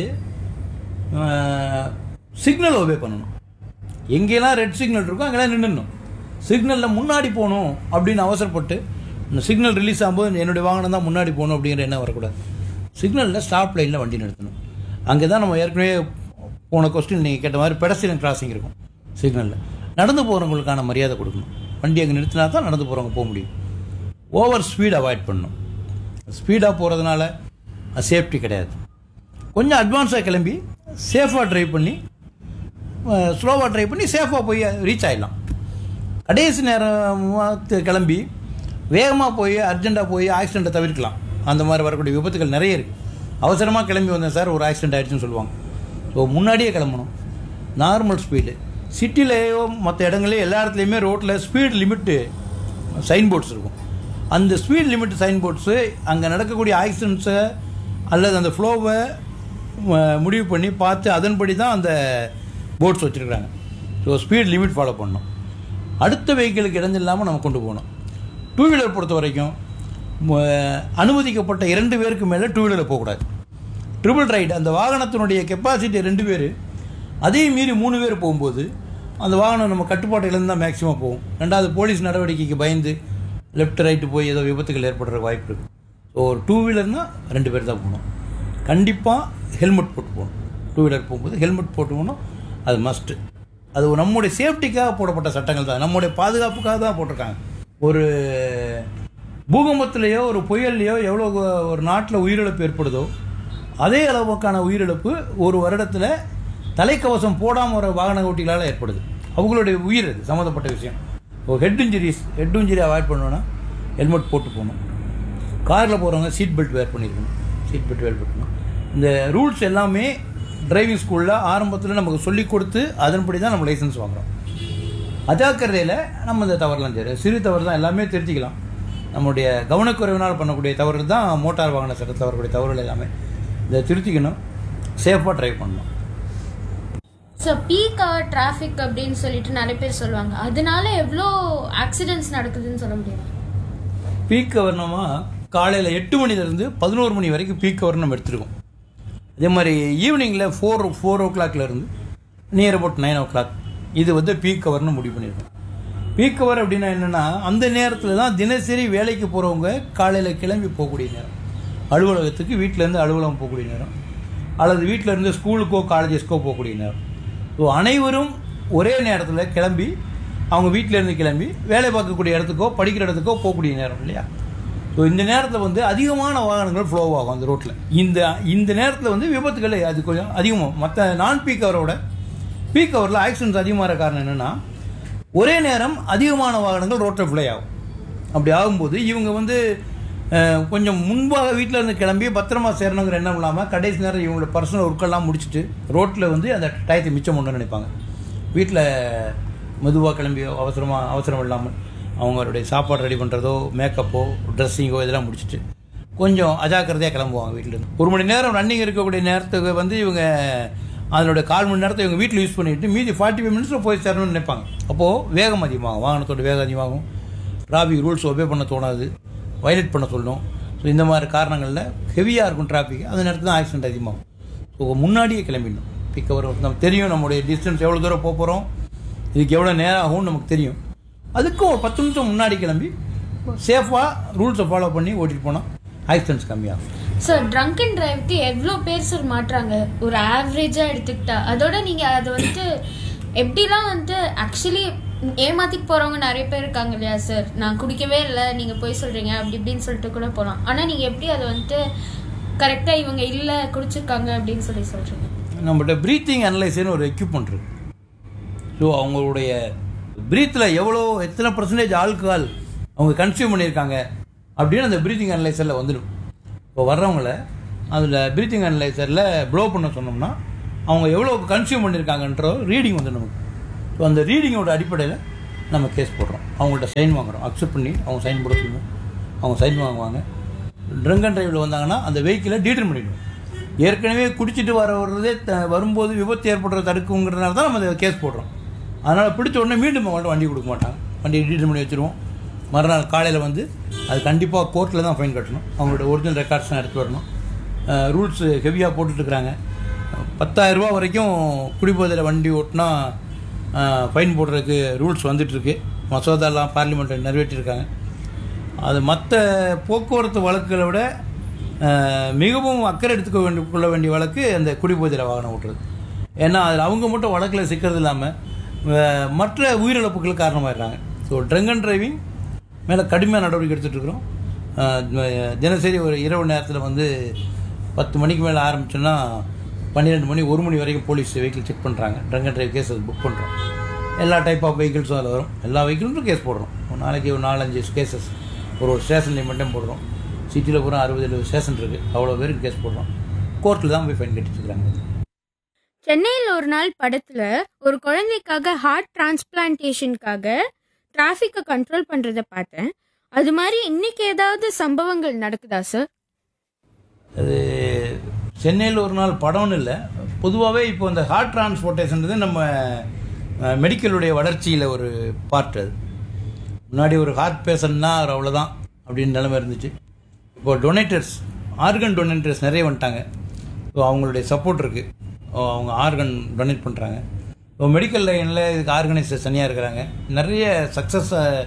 சிக்னல் ஒபே பண்ணணும் எங்கெல்லாம் ரெட் சிக்னல் இருக்கோ அங்கெல்லாம் நின்றுணும் சிக்னலில் முன்னாடி போகணும் அப்படின்னு அவசரப்பட்டு இந்த சிக்னல் ரிலீஸ் ஆகும்போது என்னுடைய வாகனம் தான் முன்னாடி போகணும் அப்படிங்கிற எண்ணம் வரக்கூடாது சிக்னலில் ஸ்டாப் லைனில் வண்டி நிறுத்தணும் அங்கே தான் நம்ம ஏற்கனவே போன கொஸ்டின் நீங்கள் கேட்ட மாதிரி பெடஸ்டியன் கிராசிங் இருக்கும் சிக்னலில் நடந்து போகிறவங்களுக்கான மரியாதை கொடுக்கணும் வண்டி அங்கே நிறுத்தினா தான் நடந்து போகிறவங்க போக முடியும் ஓவர் ஸ்பீட் அவாய்ட் பண்ணணும் ஸ்பீடாக போகிறதுனால சேஃப்டி கிடையாது கொஞ்சம் அட்வான்ஸாக கிளம்பி சேஃபாக ட்ரைவ் பண்ணி ஸ்லோவாக ட்ரைவ் பண்ணி சேஃபாக போய் ரீச் ஆகிடலாம் கடைசி நேரம் கிளம்பி வேகமாக போய் அர்ஜென்ட்டாக போய் ஆக்சிடெண்ட்டை தவிர்க்கலாம் அந்த மாதிரி வரக்கூடிய விபத்துகள் நிறைய இருக்குது அவசரமாக கிளம்பி வந்தேன் சார் ஒரு ஆக்சிடென்ட் ஆயிடுச்சுன்னு சொல்லுவாங்க ஸோ முன்னாடியே கிளம்பணும் நார்மல் ஸ்பீடு சிட்டிலேயோ மற்ற இடங்களையோ எல்லா இடத்துலையுமே ரோட்டில் ஸ்பீட் லிமிட்டு சைன் போர்ட்ஸ் இருக்கும் அந்த ஸ்பீட் லிமிட் சைன் போர்ட்ஸு அங்கே நடக்கக்கூடிய ஆக்சிடென்ட்ஸை அல்லது அந்த ஃப்ளோவை முடிவு பண்ணி பார்த்து அதன்படி தான் அந்த போர்ட்ஸ் வச்சுருக்காங்க ஸோ ஸ்பீட் லிமிட் ஃபாலோ பண்ணணும் அடுத்த வெஹிக்கிளுக்கு இடைஞ்சில்லாமல் நம்ம கொண்டு போகணும் டூ வீலர் பொறுத்த வரைக்கும் ம, அனுமதிக்கப்பட்ட இரண்டு பேருக்கு மேலே டூ வீலரில் போகக்கூடாது ட்ரிபிள் ரைட் அந்த வாகனத்தினுடைய கெப்பாசிட்டி ரெண்டு பேர் அதையும் மீறி மூணு பேர் போகும்போது அந்த வாகனம் நம்ம கட்டுப்பாட்டு இழந்து தான் மேக்ஸிமம் போகும் ரெண்டாவது போலீஸ் நடவடிக்கைக்கு பயந்து லெஃப்ட் ரைட்டு போய் ஏதோ விபத்துகள் ஏற்படுற வாய்ப்பு இருக்குது ஸோ ஒரு டூ வீலர்னால் ரெண்டு பேர் தான் போகணும் கண்டிப்பாக ஹெல்மெட் போட்டு போகணும் டூ வீலர் போகும்போது ஹெல்மெட் போட்டு போகணும் அது மஸ்ட்டு அது நம்முடைய சேஃப்டிக்காக போடப்பட்ட சட்டங்கள் தான் நம்முடைய பாதுகாப்புக்காக தான் போட்டிருக்காங்க ஒரு பூகம்பத்திலேயோ ஒரு புயல்லையோ எவ்வளோ ஒரு நாட்டில் உயிரிழப்பு ஏற்படுதோ அதே அளவுக்கான உயிரிழப்பு ஒரு வருடத்தில் தலைக்கவசம் போடாமல் வர வாகன ஓட்டிகளால் ஏற்படுது அவங்களுடைய உயிர் அது சம்மந்தப்பட்ட விஷயம் இப்போ head injuries head injury avoid பண்ணணும்னா ஹெல்மெட் போட்டு போகணும் காரில் போகிறவங்க சீட் பெல்ட் வேர் பண்ணியிருக்கணும் சீட் பெல்ட் வேர் பண்ணணும் இந்த ரூல்ஸ் எல்லாமே டிரைவிங் ஸ்கூலில் ஆரம்பத்தில் நமக்கு சொல்லிக் கொடுத்து அதன்படி தான் நம்ம லைசன்ஸ் வாங்குறோம் அஜாக்கிரதையில் நம்ம இந்த தவறுலாம் செய்யறோம் சிறு தவறு தான் எல்லாமே திருத்திக்கலாம் நம்மளுடைய கவனக்குறைவினால் பண்ணக்கூடிய தவறு தான் மோட்டார் வாகன சட்டத்தில் வரக்கூடிய தவறுகள் எல்லாமே இதை திருத்திக்கணும் சேஃபாக ட்ரைவ் பண்ணணும் ஸோ பீக் அவர் டிராஃபிக் அப்படின்னு சொல்லிட்டு நிறைய பேர் சொல்லுவாங்க அதனால எவ்வளோ ஆக்சிடென்ட்ஸ் நடக்குதுன்னு சொல்ல முடியுமா பீக் கவர்னமா காலையில் எட்டு மணிலேருந்து பதினோரு மணி வரைக்கும் பீக் கவர் நம்ம எடுத்துருக்கோம் அதே மாதிரி ஈவினிங்கில் ஃபோர் ஃபோர் ஓ இருந்து near about nine o'clock இது வந்து பீக் கவர்னு முடிவு பண்ணியிருக்கோம் பீக் கவர் அப்படின்னா என்னென்னா அந்த நேரத்தில் தான் தினசரி வேலைக்கு போகிறவங்க காலையில் கிளம்பி போகக்கூடிய நேரம் அலுவலகத்துக்கு வீட்டிலேருந்து அலுவலகம் போகக்கூடிய நேரம் அல்லது வீட்டிலேருந்து ஸ்கூலுக்கோ காலேஜஸ்க்கோ போகக்கூடிய நேரம் ஸோ அனைவரும் ஒரே நேரத்தில் கிளம்பி அவங்க வீட்டிலேருந்து கிளம்பி வேலை பார்க்கக்கூடிய இடத்துக்கோ படிக்கிற இடத்துக்கோ போகக்கூடிய நேரம் இல்லையா ஸோ இந்த நேரத்தில் வந்து அதிகமான வாகனங்கள் ஃப்ளோ ஆகும் அந்த ரோட்டில் இந்த இந்த நேரத்தில் வந்து விபத்துகள் அது கொஞ்சம் அதிகமாக மற்ற நான் பீக் ஹவரோட பீக் ஹவரில் ஆக்சிடென்ட்ஸ் அதிகமாக காரணம் என்னென்னா ஒரே நேரம் அதிகமான வாகனங்கள் ரோட்டில் ஃப்ளை ஆகும் அப்படி ஆகும்போது இவங்க வந்து அஹ், கொஞ்சம் முன்பாக வீட்டில் இருந்து கிளம்பி பத்திரமா சேரணுங்கிற எண்ணம் இல்லாமல் கடைசி நேரம் இவங்களோட பர்சனல் ஒர்க்கெல்லாம் முடிச்சுட்டு ரோட்டில் வந்து அந்த டயத்தை மிச்சம் பண்ணணும்னு நினைப்பாங்க வீட்டில் மெதுவாக கிளம்பி அவசரமாக அவசரம் இல்லாமல் அவங்களுடைய சாப்பாடு ரெடி பண்ணுறதோ மேக்கப்போ ட்ரெஸ்ஸிங்கோ இதெல்லாம் முடிச்சுட்டு கொஞ்சம் அஜாக்கிரதையாக கிளம்புவாங்க வீட்டிலேருந்து ஒரு மணி நேரம் ரன்னிங் இருக்கக்கூடிய நேரத்துக்கு வந்து இவங்க அதனுடைய கால் மணி நேரத்தை இவங்க வீட்டில் யூஸ் பண்ணிட்டு மீதி ஃபார்ட்டி ஃபைவ் மினிட்ஸில் போய் சேரணும்னு நினைப்பாங்க அப்போது வேகம் அதிகமாகும் வாகனத்தோட வேகம் அதிகமாகும் டிராஃபிக் ரூல்ஸ் ஒபே பண்ண தோணாது வயலேட் பண்ண சொல்லணும் ஸோ இந்த மாதிரி காரணங்களில் ஹெவியாக இருக்கும் டிராஃபிக் அந்த நேரத்தில் தான் ஆக்சிடென்ட் அதிகமாகும் ஸோ முன்னாடியே கிளம்பிடணும் பிக் அவர் நம்ம தெரியும் நம்மளுடைய டிஸ்டன்ஸ் எவ்வளோ தூரம் போக போகிறோம் இதுக்கு எவ்வளோ நேரம் ஆகும்னு நமக்கு தெரியும் அதுக்கும் ஒரு பத்து நிமிஷம் முன்னாடி கிளம்பி சேஃபாக ரூல்ஸை ஃபாலோ பண்ணி ஓட்டிட்டு போனால் ஆக்சிடென்ட்ஸ் கம்மியாகும் சார் ட்ரங்க் அண்ட் டிரைவ்க்கு எவ்வளோ பேர் சார் மாட்டுறாங்க ஒரு ஆவரேஜாக எடுத்துக்கிட்டா அதோட நீங்கள் அது வந்துட்டு எப்படிலாம் வந்து ஆக்சுவலி ஏமாத்திட்டு போகிறவங்க நிறைய பேர் இருக்காங்க இல்லையா சார் நான் குடிக்கவே இல்லை நீங்கள் போய் சொல்கிறீங்க அப்படி இப்படின்னு சொல்லிட்டு கூட போகலாம் ஆனால் நீங்கள் எப்படி அதை வந்துட்டு கரெக்டாக இவங்க இல்லை குடிச்சிருக்காங்க அப்படின்னு சொல்லி சொல்கிறீங்க நம்மகிட்ட ப்ரீத்திங் அனலைசர்னு ஒரு எக்யூப்மெண்ட் இருக்கு ஸோ அவங்களுடைய ப்ரீத்தில் எவ்வளோ எத்தனை பர்சன்டேஜ் ஆல்கஹால் அவங்க கன்சியூம் பண்ணியிருக்காங்க அப்படின்னு அந்த ப்ரீத்திங் அனலைசரில் வந்துடும் இப்போ வர்றவங்கள அதில் ப்ரீத்திங் அனலைசரில் ப்ளோ பண்ண சொன்னோம்னா அவங்க எவ்வளோ கன்சியூம் பண்ணியிருக்காங்கன்ற ரீடிங் வந்து நமக்கு ஸோ அந்த ரீடிங்கோட அடிப்படையில் நம்ம கேஸ் போடுறோம் அவங்கள்ட்ட சைன் வாங்குறோம் அக்செப்ட் பண்ணி அவங்க சைன் போட சொல்லுவோம் அவங்க சைன் வாங்குவாங்க ட்ரங்க் அண்ட் டிரைவில் வந்தாங்கன்னா அந்த வெஹிக்கிளை டீட்டர் பண்ணிடுவோம் ஏற்கனவே குடிச்சிட்டு வர வர்றதே த- வரும்போது விபத்து ஏற்படுறத தடுக்குங்கிறதுனால தான் நம்ம இந்த கேஸ் போடுறோம் அதனால் பிடிச்ச உடனே மீண்டும் அவங்கள்ட்ட வண்டி கொடுக்க மாட்டாங்க வண்டியை டீட்டர் பண்ணி வச்சுருவோம் மறுநாள் காலையில் வந்து அது கண்டிப்பாக கோர்ட்டில் தான் ஃபைன் கட்டணும் அவங்களோட ஒரிஜினல் ரெக்கார்ட்ஸ்லாம் எடுத்து வரணும் ரூல்ஸ் ஹெவியாக போட்டுட்ருக்குறாங்க பத்தாயிரம் ரூபா வரைக்கும் குடிபோதையில் வண்டி ஓட்டினா ஃபைன் போடுறதுக்கு ரூல்ஸ் வந்துட்டுருக்கு மசோதாலாம் பார்லிமெண்ட்டில் நிறைவேற்றியிருக்காங்க அது மற்ற போக்குவரத்து வழக்குகளை விட அஹ், மிகவும் அக்கறை எடுத்துக்க வேண்டிய கொள்ள வேண்டிய வழக்கு அந்த குடிபோதையில் வாகனம் ஓட்டுறது ஏன்னா அதில் அவங்க மட்டும் வழக்கில் சிக்கிறது இல்லாமல் மற்ற உயிரிழப்புகளுக்கு காரணமாயிடுறாங்க ஸோ ட்ரங்க் அண்ட் டிரைவிங் மேலே கடுமையான நடவடிக்கை எடுத்துகிட்டு இருக்கிறோம் அஹ், தினசரி ஒரு இரவு நேரத்தில் வந்து பத்து மணிக்கு மேலே ஆரம்பிச்சோன்னா பன்னிரெண்டு மணி ஒரு மணி வரைக்கும் போலீஸ் வெஹிக்கிள் செக் பண்ணுறாங்க drunk and drive case book பண்ணுறோம் எல்லா டைப் ஆஃப் வெஹிக்கிள்ஸும் அதில் வரும் எல்லா வெஹிக்கிளும் கேஸ் போடுறோம் ஒரு நாளைக்கு ஒரு நாலஞ்சு கேசஸ் ஒரு ஒரு ஸ்டேஷன்லேயும் மட்டும் போடுறோம் சிட்டியில் பூரா அறுபது எழுபது ஸ்டேஷன் இருக்குது அவ்வளோ பேருக்கு கேஸ் போடுறோம் கோர்ட்டில் தான் போய் ஃபைன் கட்டிட்டுருக்காங்க சென்னையில் ஒரு நாள் படத்துல ஒரு குழந்தைக்காக ஹார்ட் டிரான்ஸ்பிளான்டேஷனுக்காக டிராஃபிக்கை கண்ட்ரோல் பண்றத பார்த்தேன் அது மாதிரி இன்னைக்கு ஏதாவது சம்பவங்கள் நடக்குதா சார் அது சென்னையில் ஒரு நாள் படம்னு இல்லை பொதுவாகவே இப்போ இந்த ஹார்ட் டிரான்ஸ்போர்ட்டேஷன்றது நம்ம அஹ், மெடிக்கலுடைய வளர்ச்சியில் ஒரு பார்ட் அது முன்னாடி ஒரு ஹார்ட் பேஷண்ட்னா அவர் அவ்வளோதான் அப்படின்னு நிலைமை இருந்துச்சு இப்போ டொனேட்டர்ஸ் ஆர்கன் டொனேட்டர்ஸ் நிறைய வந்துட்டாங்க ஸோ அவங்களுடைய சப்போர்ட் இருக்குது அவங்க ஆர்கன் டொனேட் பண்ணுறாங்க இப்போ மெடிக்கல் லைனில் இதுக்கு ஆர்கனைசர்ஸ் தனியாக இருக்கிறாங்க நிறைய சக்ஸஸ்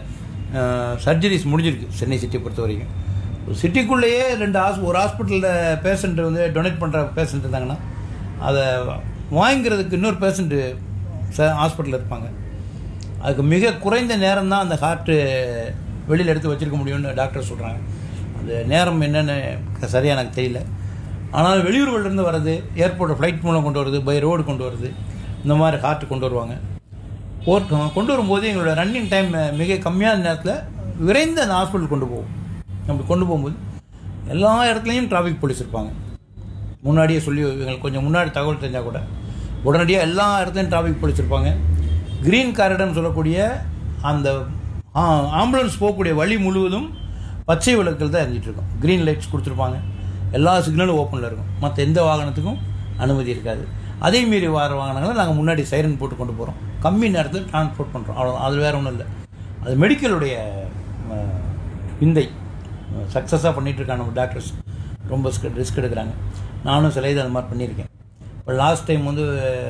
சர்ஜரிஸ் முடிஞ்சிருக்கு சென்னை சிட்டியை பொறுத்த வரைக்கும் சிட்டிக்குள்ளேயே ரெண்டு ஹாஸ் ஒரு ஹாஸ்பிட்டலில் பேஷண்ட் வந்து டொனேட் பண்ணுற பேஷண்ட் இருந்தாங்கன்னா அதை வாங்கிக்கிறதுக்கு இன்னொரு பேஷண்ட்டு ஹாஸ்பிட்டலில் இருப்பாங்க அதுக்கு மிக குறைந்த நேரம் தான் அந்த ஹார்ட்டு வெளியில் எடுத்து வச்சிருக்க முடியும்னு டாக்டர் சொல்கிறாங்க அந்த நேரம் என்னென்னு சரியாக எனக்கு தெரியல ஆனால் வெளியூர்கள்லேருந்து வர்றது ஏர்போர்ட் ஃப்ளைட் மூலம் கொண்டு வருது பை ரோடு கொண்டு வருது இந்த மாதிரி ஹார்ட் கொண்டு வருவாங்க போர் கொண்டு வரும்போது எங்களோட ரன்னிங் டைம் மிக கம்மியான நேரத்தில் விரைந்து அந்த ஹாஸ்பிட்டல் கொண்டு போவோம் அப்படி கொண்டு போகும்போது எல்லா இடத்துலையும் டிராஃபிக் போலீஸ் இருப்பாங்க முன்னாடியே சொல்லி எங்களுக்கு கொஞ்சம் முன்னாடி தகவல் தெரிஞ்சால் கூட உடனடியாக எல்லா இடத்துலையும் டிராஃபிக் போலீஸ் இருப்பாங்க க்ரீன் காரிடர்னு சொல்லக்கூடிய அந்த ஆ- ஆம்புலன்ஸ் போகக்கூடிய வழி முழுவதும் பச்சை விளக்குகள் தான் எரிஞ்சிட்டு இருக்கும் க்ரீன் லைட்ஸ் கொடுத்துருப்பாங்க எல்லா சிக்னலும் ஓப்பனில் இருக்கும் மற்ற எந்த வாகனத்துக்கும் அனுமதி இருக்காது அதே மீறி வர வாகனங்களை நாங்கள் முன்னாடி சைரன் போட்டு கொண்டு போகிறோம் கம்மி நேரத்தில் டிரான்ஸ்போர்ட் பண்ணுறோம் அவ்வளோ அது வேறு ஒன்றும் இல்லை அது மெடிக்கலுடைய அஹ், விந்தை சக்ஸஸாக பண்ணிட்டு இருக்காங்க நம்ம டாக்டர்ஸ் ரொம்ப ரிஸ்க் எடுக்கிறாங்க நானும் சில இது அது மாதிரி பண்ணியிருக்கேன் இப்போ லாஸ்ட் டைம் வந்து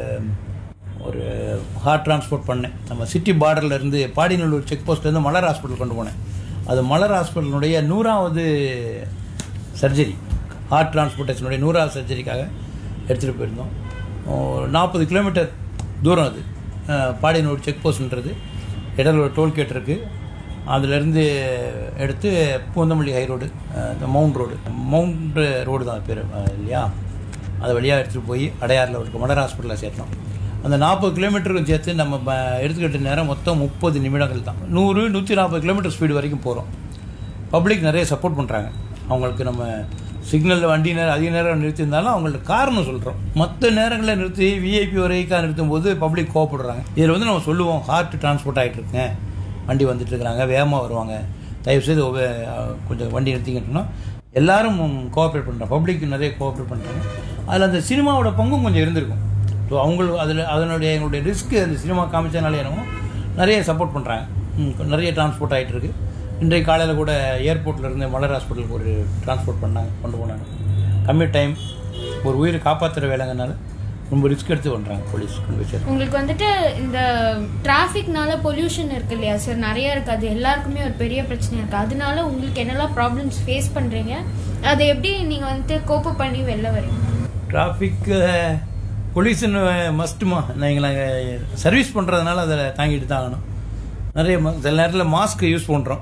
ஒரு ஹார்ட் டிரான்ஸ்போர்ட் பண்ணேன் நம்ம சிட்டி பார்டர்ல இருந்து பாடிநல்லூர் செக் போஸ்ட்லேருந்து மலர் ஹாஸ்பிட்டல் கொண்டு போனேன் அது மலர் ஹாஸ்பிட்டலுடைய நூறாவது சர்ஜரி ஹார்ட் டிரான்ஸ்போர்ட்டேஷனுடைய நூறாவது சர்ஜரிக்காக எடுத்துகிட்டு போயிருந்தோம் ஒரு நாற்பது கிலோமீட்டர் தூரம் அது அஹ், பாடியனூர் செக் போஸ்ட்ன்றது இடையில ஒரு டோல்கேட் இருக்குது அதுலேருந்து எடுத்து பூந்தமல்லி ஹை ரோடு இந்த மவுண்ட் ரோடு மவுண்ட் ரோடு தான் பேர் இல்லையா அது வழியாக எடுத்துகிட்டு போய் அடையாறில் இருக்க மலர் ஹாஸ்பிட்டலில் சேர்த்தோம் அந்த நாற்பது கிலோமீட்டருக்கும் சேர்த்து நம்ம ப- எடுத்துக்கிட்ட நேரம் மொத்தம் முப்பது நிமிடங்கள் தான் நூறு நூற்றி நாற்பது கிலோமீட்டர் ஸ்பீடு வரைக்கும் போகிறோம் பப்ளிக் நிறைய சப்போர்ட் பண்ணுறாங்க அவங்களுக்கு நம்ம சிக்னலில் வண்டி நேரம் அதிக நேரம் நிறுத்தியிருந்தாலும் அவங்கள்ட்ட காரணம் சொல்கிறோம் மற்ற நேரங்களில் நிறுத்தி விஐபி வரைக்கும் நிறுத்தும் போது பப்ளிக் கோவப்படுறாங்க இதில் வந்து நம்ம சொல்லுவோம் ஹார்ட் டிரான்ஸ்போர்ட் ஆகிட்டு இருக்கேன் வண்டி வந்துட்டு இருக்கிறாங்க வேகமாக வருவாங்க தயவுசெய்து ஒவ்வொரு, அஹ், கொஞ்சம் வண்டி நிறுத்திக்கிட்டோம்னா எல்லாரும் கோஆப்ரேட் பண்ணுறாங்க பப்ளிக் நிறைய கோஆப்ரேட் பண்ணுறாங்க அதில் அந்த சினிமாவோட பங்கும் கொஞ்சம் இருந்திருக்கும் ஸோ அவங்களுக்கு அதில் அதனுடைய எங்களுடைய ரிஸ்க் அந்த சினிமா காமிச்சனால என்னமோ நிறைய சப்போர்ட் பண்ணுறாங்க நிறைய டிரான்ஸ்போர்ட் ஆகிட்டு இருக்கு இன்றைய காலையில் கூட ஏர்போர்ட்ல இருந்து மலர் ஹாஸ்பிட்டலுக்கு ஒரு டிரான்ஸ்போர்ட் பண்ணாங்க கொண்டு போனாங்க கம்மி டைம் ஒரு உயிரை காப்பாற்றுற வேலைங்கனால ரொம்ப ரிஸ்க் எடுத்து பண்ணுறாங்க போலீஸ் கொண்டு போய் சேர்த்து. உங்களுக்கு வந்துட்டு இந்த டிராஃபிக்னால பொல்யூஷன் இருக்கு இல்லையா சார் நிறைய இருக்கு அது எல்லாருக்குமே ஒரு பெரிய பிரச்சனை இருக்கு அதனால உங்களுக்கு என்னெல்லாம் ப்ராப்ளம்ஸ் ஃபேஸ் பண்றீங்க அதை எப்படி நீங்க வந்துட்டு கோப்பு பண்ணி வெளில வரீங்க டிராஃபிக் பொல்யூஷன் மஸ்ட்டுமா நீங்கள் நாங்கள் சர்வீஸ் பண்ணுறதுனால அதை தாங்கிட்டு தான் ஆகணும் நிறைய ம- சில நேரத்தில் மாஸ்க் யூஸ் பண்ணுறோம்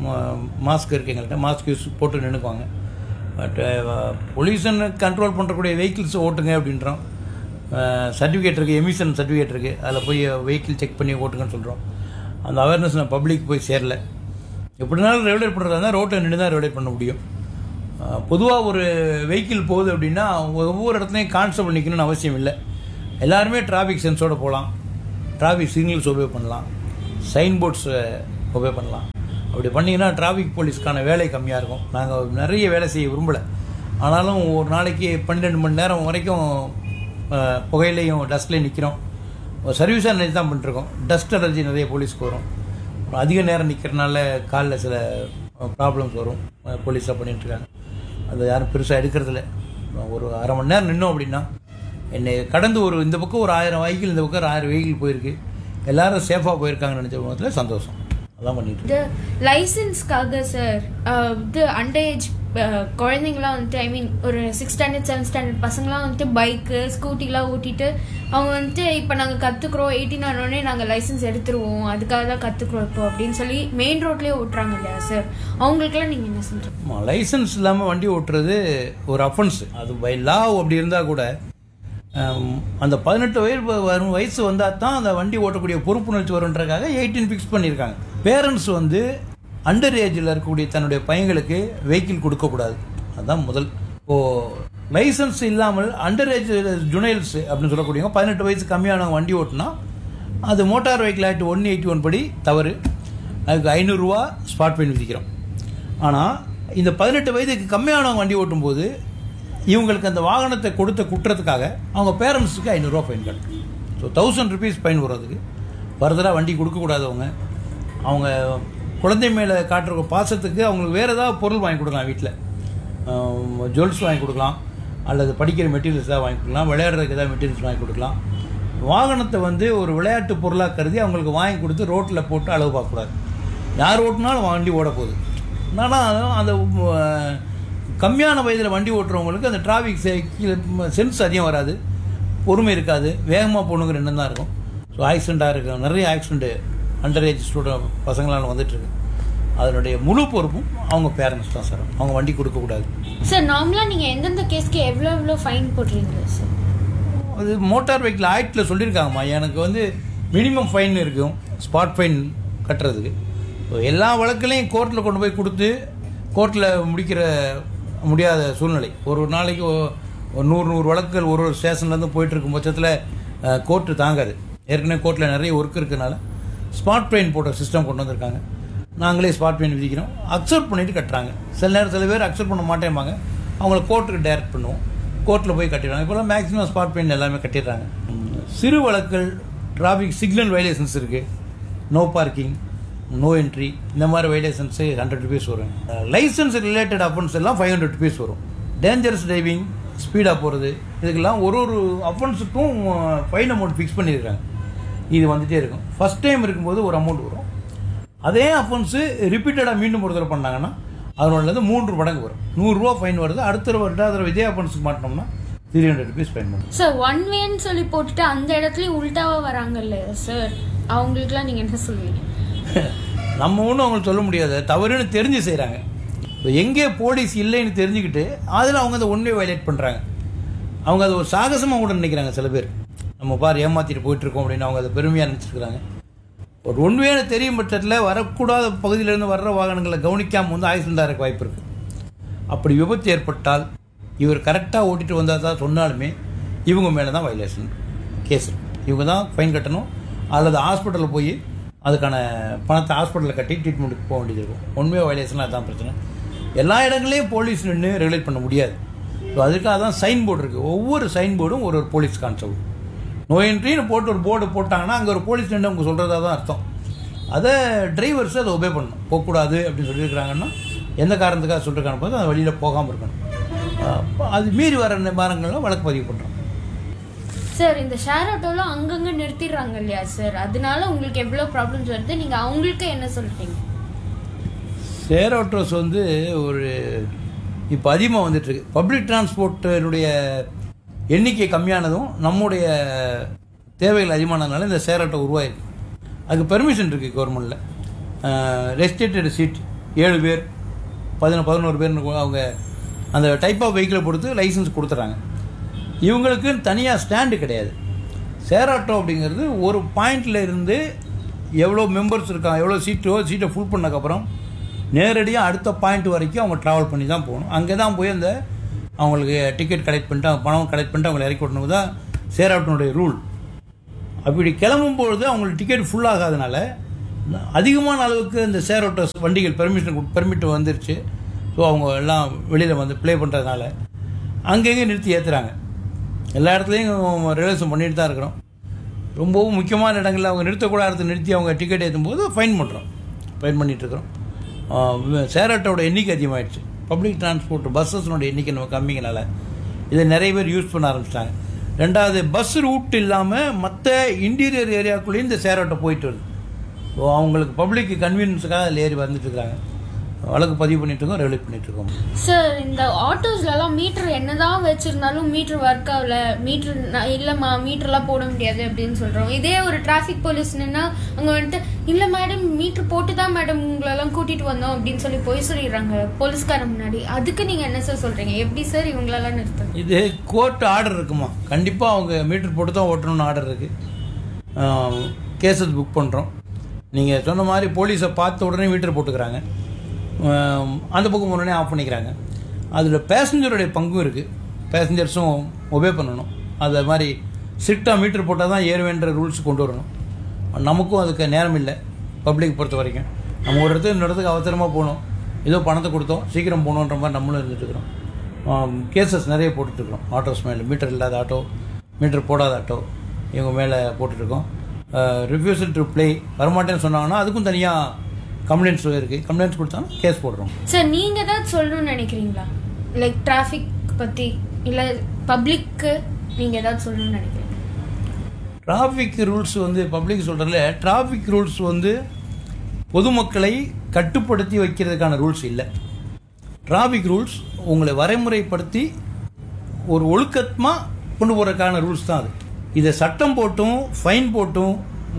மாஸ்க் இருக்கு எங்கள்கிட்ட மாஸ்க் யூஸ் போட்டு நின்றுக்குவாங்க பட் பொல்யூஷன் கண்ட்ரோல் பண்ணுறக்கூடிய வெஹிக்கிள்ஸ் ஓட்டுங்க அப்படின்றோம் சர்டிஃபிகேட் இருக்குது எமிஷன் சர்டிஃபிகேட் இருக்குது அதில் போய் வெஹிக்கிள் செக் பண்ணி ஓட்டுங்கன்னு சொல்கிறோம் அந்த அவேர்னஸ் நான் பப்ளிக் போய் சேரல எப்படினாலும் ரெகுலேட் பண்ணுறதா இருந்தால் ரோட்டில் நின்று தான் ரெகுலேட் பண்ண முடியும் பொதுவாக ஒரு வெஹிக்கிள் போகுது அப்படின்னா ஒவ்வொரு இடத்துலையும் கான்ஸ்டபிள் நிற்கணும்னு அவசியம் இல்லை எல்லாருமே டிராஃபிக் சென்ஸோட போகலாம் டிராஃபிக் சிக்னல்ஸ் ஒபே பண்ணலாம் சைன் போர்ட்ஸ் ஒபே பண்ணலாம் அப்படி பண்ணிங்கன்னா டிராஃபிக் போலீஸ்க்கான வேலை கம்மியாக இருக்கும் நாங்கள் நிறைய வேலை செய்ய விரும்பலை ஆனாலும் ஒரு நாளைக்கு பன்னெண்டு மணி நேரம் வரைக்கும் அஹ், புகையிலையும் டஸ்ட்லேயும் நிற்கிறோம் சர்வீஸாக நினைச்சு தான் பண்ணிருக்கோம் டஸ்ட் அலர்ஜி நிறைய போலீஸ்க்கு வரும் அப்புறம் அதிக நேரம் நிற்கிறனால காலில் சில ப்ராப்ளம்ஸ் வரும் போலீஸாக பண்ணிட்டு இருக்காங்க அதை யாரும் பெருசாக எடுக்கிறதில்ல ஒரு அரை மணி நேரம் நின்னோம் அப்படின்னா என்னை கடந்து ஒரு இந்த பக்கம் ஒரு ஆயிரம் வெஹிக்கிள் இந்த பக்கம் ஒரு ஆயிரம் வெஹிக்கிள் போயிருக்கு எல்லாரும் சேஃபாக போயிருக்காங்கன்னு நினச்ச முகத்தில் சந்தோஷம் அதான் பண்ணிட்டு இருக்கோம். இது லைசன்ஸ்க்காக சார் இது அண்டர் ஏஜ் குழந்தைங்களாம் வந்துட்டு ஐ மீன் ஒரு சிக்ஸ் ஸ்டாண்டர்ட் செவன்த் ஸ்டாண்டர்ட் பசங்களாம் வந்துட்டு பைக்கு ஸ்கூட்டிலாம் ஓட்டிட்டு அவங்க வந்துட்டு இப்போ நாங்கள் கற்றுக்குறோம் எயிட்டீன் ஆனோடனே நாங்கள் லைசன்ஸ் எடுத்துருவோம் அதுக்காக தான் கற்றுக்குறோம் இப்போ அப்படின்னு சொல்லி மெயின் ரோட்லேயே ஓட்டுறாங்க இல்லையா சார் அவங்களுக்குலாம் நீங்கள் என்ன சொல்கிறீங்க ஆமா, லைசன்ஸ் இல்லாமல் வண்டி ஓட்டுறது ஒரு அஃபென்ஸ் அது பை லா அப்படி இருந்தால் கூட ஹம், அந்த பதினெட்டு வயது வ- வரும் வயசு வந்தால் தான் அந்த வண்டி ஓட்டக்கூடிய பொறுப்புணர்ச்சி வருன்றக்காக எயிட்டீன் ஃபிக்ஸ் பண்ணியிருக்காங்க பேரண்ட்ஸ் வந்து அண்டர் ஏஜில் இருக்கக்கூடிய தன்னுடைய பையங்களுக்கு வெஹிக்கிள் கொடுக்கக்கூடாது அதுதான் முதல் இப்போ லைசன்ஸ் இல்லாமல் அண்டர் ஏஜ் ஜுனைல்ஸ் அப்படின்னு சொல்லக்கூடியவங்க பதினெட்டு வயசு கம்மியானவங்க வண்டி ஓட்டினா அது motor vehicle act one eighty one படி தவறு அதுக்கு ஐநூறுரூவா ஸ்பாட் ஃபைன் விதிக்கிறோம் ஆனால் இந்த பதினெட்டு வயதுக்கு கம்மியானவங்க வண்டி ஓட்டும்போது இவங்களுக்கு அந்த வாகனத்தை கொடுத்த குற்றத்துக்காக அவங்க பேரண்ட்ஸுக்கு ஐநூறுரூவா ஃபைன் கட்டணும் ஸோ தௌசண்ட் ருபீஸ் ஃபைன் வர்றதுக்கு ஃபர்தராக வண்டி கொடுக்கக்கூடாதவங்க அவங்க குழந்தை மேலே காட்டுற பாசத்துக்கு அவங்களுக்கு வேறு ஏதாவது பொருள் வாங்கி கொடுக்கலாம் வீட்டில் ஜுவல்ஸ் வாங்கி கொடுக்கலாம் அல்லது படிக்கிற மெட்டீரியல்ஸ் ஏதாவது வாங்கி கொடுக்கலாம் விளையாடுறதுக்கு ஏதாவது மெட்டீரியல்ஸ் வாங்கி கொடுக்கலாம் வாகனத்தை வந்து ஒரு விளையாட்டு பொருளாக கருதி அவங்களுக்கு வாங்கி கொடுத்து ரோட்டில் போட்டு அளவு பார்க்கக்கூடாது யார் ஓட்டினாலும் வண்டி ஓட போகுது ஆனால் அந்த அஹ், கம்மியான வயதில் வண்டி ஓட்டுறவங்களுக்கு அந்த டிராஃபிக் சென்ஸ் அதிகம் வராது பொறுமை இருக்காது வேகமாக போகணுங்கிற எண்ணம் தான் இருக்கும் ஸோ ஆக்சிடெண்ட்டாக இருக்கும் நிறைய ஆக்சிடென்ட் அண்டர் ஏஜ் ஸ்டூடெண்ட் பசங்களால் வந்துட்டுருக்கு அதனுடைய முழு பொறுப்பும் அவங்க பேரண்ட்ஸ் தான் சார் அவங்க வண்டி கொடுக்கக்கூடாது சார் நார்மலாக நீங்கள் எந்தெந்த கேஸ்க்கு எவ்வளோ எவ்வளோ ஃபைன் போடுறீங்களா சார் அது மோட்டார் வெஹிக்கிள் ஆக்டில் சொல்லியிருக்காங்கம்மா எனக்கு வந்து மினிமம் ஃபைன் இருக்கும் ஸ்பாட் ஃபைன் கட்டுறதுக்கு ஸோ எல்லா வழக்குலையும் கோர்ட்டில் கொண்டு போய் கொடுத்து கோர்ட்டில் முடிக்கிற முடியாத சூழ்நிலை ஒரு ஒரு நாளைக்கு ஒ- ஒரு நூறு நூறு வழக்குகள் ஒரு ஒரு ஸ்டேஷன்லேருந்து போயிட்டு இருக்கும் பட்சத்தில் கோர்ட்டு தாங்காது ஏற்கனவே கோர்ட்டில் நிறைய ஒர்க் இருக்கனால ஸ்பாட் ஃபைன் போட்ட சிஸ்டம் கொண்டு வந்திருக்காங்க நாங்களே ஸ்பாட் ஃபைன் விதிக்கிறோம் அக்செப்ட் பண்ணிட்டு கட்டுறாங்க சில நேரம் சில பேர் அக்செப்ட் பண்ண மாட்டேம்பாங்க அவங்கள கோர்ட்டுக்கு டைரக்ட் பண்ணுவோம் கோர்ட்டில் போய் கட்டிடுறாங்க இப்போலாம் மேக்ஸிமம் ஸ்பாட் பெயின் எல்லாமே கட்டிடுறாங்க சிறு வழக்குகள் டிராஃபிக் சிக்னல் வைலேஷன்ஸ் இருக்குது நோ பார்க்கிங் நோ என்ட்ரி இந்த மாதிரி வைலேஷன்ஸு ஹண்ட்ரட் ருபீஸ் வரும் லைசன்ஸ் ரிலேட்டட் அஃபென்ஸ் எல்லாம் ஃபைவ் ஹண்ட்ரட் ருபீஸ் வரும் டேஞ்சரஸ் டிரைவிங் ஸ்பீடாக போகிறது இதுக்கெல்லாம் ஒரு ஒரு அஃபென்ஸுக்கும் ஃபைன் அமௌண்ட் ஃபிக்ஸ் பண்ணியிருக்காங்க இது வந்துட்டே இருக்கும் ஃபர்ஸ்ட் டைம் இருக்கும்போது ஒரு அமௌண்ட் வரும் அதே அஃபென்ஸு ரிப்பீட்டடாக மீண்டும் ஒரு தடவை பண்ணாங்கன்னா அதனோடது மூன்று மடங்கு வரும் நூறுரூவா ஃபைன் வருது அடுத்த தடவை ரெண்டாவது தடவை இதே அஃபென்ஸுக்கு மாட்டினோம்னா த்ரீ ஹண்ட்ரட் ருபீஸ் ஃபைன் பண்ணும் சார் ஒன் வேன்னு சொல்லி போட்டுட்டு அந்த இடத்துலயும் உல்டாவா வராங்க இல்லையா சார் அவங்களுக்குலாம் நீங்க என்ன சொல்லுவீங்க நம்ம ஒன்றும் அவங்களுக்கு சொல்ல முடியாது தவறுன்னு தெரிஞ்சு செய்கிறாங்க இப்போ எங்கே போலீஸ் இல்லைன்னு தெரிஞ்சுக்கிட்டு அதில் அவங்க அதை ஒன்றே வயலேட் பண்ணுறாங்க அவங்க அது ஒரு சாகசமாக கூட நினைக்கிறாங்க சில பேர் நம்ம பார் ஏமாற்றிட்டு போயிட்டுருக்கோம் அப்படின்னு அவங்க அதை பெருமையாக நினச்சிருக்கிறாங்க ஒரு ஒன்றுவேன்னு தெரியும் பட்சத்தில் வரக்கூடாத பகுதியிலேருந்து வர்ற வாகனங்களை கவனிக்காமல் வந்து ஆக்சிடென்ட் ஆகிறக்கு வாய்ப்பு இருக்குது அப்படி விபத்து ஏற்பட்டால் இவர் கரெக்டாக ஓட்டிட்டு வந்தால் தான் சொன்னாலுமே இவங்க மேலே தான் வயலேஷன் கேஸ் இவங்க தான் ஃபைன் கட்டணும் அல்லது ஹாஸ்பிட்டலில் போய் அதுக்கான பணத்தை ஹாஸ்பிட்டலில் கட்டி ட்ரீட்மெண்ட்டுக்கு போக வேண்டியது இருக்கும் உண்மையாக வயலேஷன் அதுதான் பிரச்சனை எல்லா இடங்களையும் போலீஸ் நின்று ரெகுலேட் பண்ண முடியாது ஸோ அதுக்காக தான் சைன் போர்டு இருக்குது ஒவ்வொரு சைன் போர்டும் ஒரு ஒரு போலீஸ் கான்ஸ்டபிள் நோயின்றின்னு போட்டு ஒரு போர்டு போட்டாங்கன்னா அங்கே ஒரு போலீஸ் நின்று அவங்க சொல்கிறதா தான் அர்த்தம் அதை டிரைவர்ஸ் அதை ஒபே பண்ணணும் போகக்கூடாது அப்படின்னு சொல்லியிருக்கிறாங்கன்னா எந்த காரணத்துக்காக சொல்லிருக்காங்க போது அது வழியில் போகாமல் இருக்கணும் அப்ப அது மீறி வர நிவாரணங்கள்லாம் வழக்கு பதிவு பண்ணுறோம் சார் இந்த ஷேர் ஆட்டோல அங்கங்க நிறுத்திடுறாங்க இல்லையா சார் அதனால உங்களுக்கு எவ்வளவு ப்ராப்ளம்ஸ் வருது நீங்க அவங்களுக்கு என்ன சொல்லிட்டீங்க ஷேர் ஆட்டோஸ் வந்து ஒரு இப்போ அதிகமாக வந்துட்டுருக்கு பப்ளிக் டிரான்ஸ்போர்ட்டினுடைய எண்ணிக்கை கம்மியானதும் நம்முடைய தேவைகள் அதிகமானதுனால இந்த ஷேர் ஆட்டோ உருவாயிருக்கு அதுக்கு பெர்மிஷன் இருக்குது கவர்மெண்ட்டில் ரெஸ்ட்ரிக்டட் சீட் ஏழு பேர் பதினொன்று பதினோரு பேர்னு அவங்க அந்த டைப் ஆஃப் வெஹிக்கிளை பொறுத்து லைசன்ஸ் கொடுத்துட்றாங்க இவங்களுக்கு தனியாக ஸ்டாண்டு கிடையாது ஷேர் ஆட்டோ அப்படிங்கிறது ஒரு பாயிண்ட்ல இருந்து எவ்வளோ மெம்பர்ஸ் இருக்காங்க எவ்வளோ சீட்டோ சீட்டை ஃபுல் பண்ணக்கப்புறம் நேரடியாக அடுத்த பாயிண்ட் வரைக்கும் அவங்க ட்ராவல் பண்ணி தான் போகணும் அங்கே தான் போய் அந்த அவங்களுக்கு டிக்கெட் கலெக்ட் பண்ணிட்டு அவங்க பணம் கலெக்ட் பண்ணிட்டு அவங்களை இறக்கி விடணும் தான் ஷேர் ஆட்டோனுடைய ரூல் அப்படி கிளம்பும் பொழுது அவங்களுக்கு டிக்கெட் ஃபுல் ஆகாதனால அதிகமான அளவுக்கு இந்த ஷேர் ஆட்டோஸ் வண்டிகள் பெர்மிஷன் பெர்மிட் வந்துருச்சு ஸோ அவங்க எல்லாம் வெளியில் வந்து ப்ளே பண்ணுறதுனால அங்கங்கே நிறுத்தி ஏற்றுறாங்க எல்லா இடத்துலையும் ரிலேஷன் பண்ணிட்டு தான் இருக்கிறோம் ரொம்பவும் முக்கியமான இடங்களில் அவங்க நிறுத்தக்கூடாத இடத்துல நிறுத்தி அவங்க டிக்கெட் ஏற்றும் போது ஃபைன் பண்ணுறோம் ஃபைன் பண்ணிகிட்ருக்குறோம் ஷேர் ஆட்டோட எண்ணிக்கை அதிகமாகிடுச்சு பப்ளிக் டிரான்ஸ்போர்ட் பஸ்ஸஸ்னோட எண்ணிக்கை நம்ம கம்மிங்கனால இதை நிறைய பேர் யூஸ் பண்ண ஆரம்பிச்சிட்டாங்க ரெண்டாவது பஸ் ரூட் இல்லாமல் மற்ற இன்டீரியர் ஏரியாக்குள்ளேயும் இந்த ஷேர் ஆட்டோ போயிட்டு வருது ஸோ அவங்களுக்கு பப்ளிக் கன்வீனியன்ஸுக்காக அதில் ஏறி வந்துட்டு இருக்காங்க வழக்கு பதிவு பண்ணிட்டு இருக்கோம் ரெகுலேட் பண்ணிட்டு இருக்கோம் சார் இந்த ஆட்டோஸ்ல எல்லாம் மீட்டர் என்னதான் வச்சிருந்தாலும் மீட்டர் ஒர்க் ஆகல மீட்டர் இல்லம்மா மீட்டர்லாம் போட முடியாது அப்படின்னு சொல்றோம் இதே ஒரு டிராஃபிக் போலீஸ் நின்னா அங்க வந்துட்டு இல்ல மேடம் மீட்டர் போட்டு தான் மேடம் உங்களெல்லாம் கூட்டிட்டு வந்தோம் அப்படின்னு சொல்லி போய் சொல்லிடுறாங்க போலீஸ்காரன் முன்னாடி அதுக்கு நீங்க என்ன சார் சொல்றீங்க எப்படி சார் இவங்களெல்லாம் நிறுத்தணும் இது கோர்ட் ஆர்டர் இருக்குமா கண்டிப்பாக அவங்க மீட்டர் போட்டு தான் ஓட்டணும்னு ஆர்டர் இருக்குது கேசஸ் புக் பண்ணுறோம் நீங்கள் சொன்ன மாதிரி போலீஸை பார்த்த உடனே மீட்டர் போட்டுக்கிறாங்க ஆம், அந்த பக்கம் உடனே ஆஃப் பண்ணிக்கிறாங்க அதில் பேசஞ்சருடைய பங்கும் இருக்குது பேசஞ்சர்ஸும் ஒபே பண்ணணும் அது மாதிரி ஸ்ட்ரிக்டாக மீட்டர் போட்டால் தான் ஏறுவேன்ற ரூல்ஸ் கொண்டு வரணும் நமக்கும் அதுக்கு நேரம் இல்லை பப்ளிக் பொறுத்த வரைக்கும் நம்ம ஒரு இடத்துக்கு இன்னொரு இடத்துக்கு அவசரமாக போகணும் ஏதோ பணத்தை கொடுத்தோம் சீக்கிரம் போகணுன்ற மாதிரி நம்மளும் இருந்துட்டு இருக்கிறோம் கேசஸ் நிறைய போட்டுட்ருக்கோம் ஆட்டோஸ் மேலே மீட்டர் இல்லாத ஆட்டோ மீட்டர் போடாத ஆட்டோ இவங்க மேலே போட்டுட்ருக்கோம் ரிஃப்யூசல் டு ப்ளே வரமாட்டேன்னு சொன்னாங்கன்னா அதுக்கும் தனியாக கம்ப்ளைண்ட்ஸ் இருக்குது கம்ப்ளைண்ட்ஸ் கொடுத்தா கேஸ் போடுறோம் சார் நீங்க ஏதாவது சொல்லணும்னு நினைக்கிறீங்களா லைக் டிராஃபிக் பத்தி இல்ல பப்ளிக்கு நீங்க ஏதாவது சொல்லணும்னு நினைக்கிறீங்க டிராஃபிக் ரூல்ஸ் வந்து பப்ளிக் சொல்கிறதுல டிராஃபிக் ரூல்ஸ் வந்து பொதுமக்களை கட்டுப்படுத்தி வைக்கிறதுக்கான ரூல்ஸ் இல்லை டிராஃபிக் ரூல்ஸ் உங்களை வரைமுறைப்படுத்தி ஒரு ஒழுக்கமாக கொண்டு போகிறதுக்கான ரூல்ஸ் தான் அது இதை சட்டம் போட்டும் ஃபைன் போட்டும்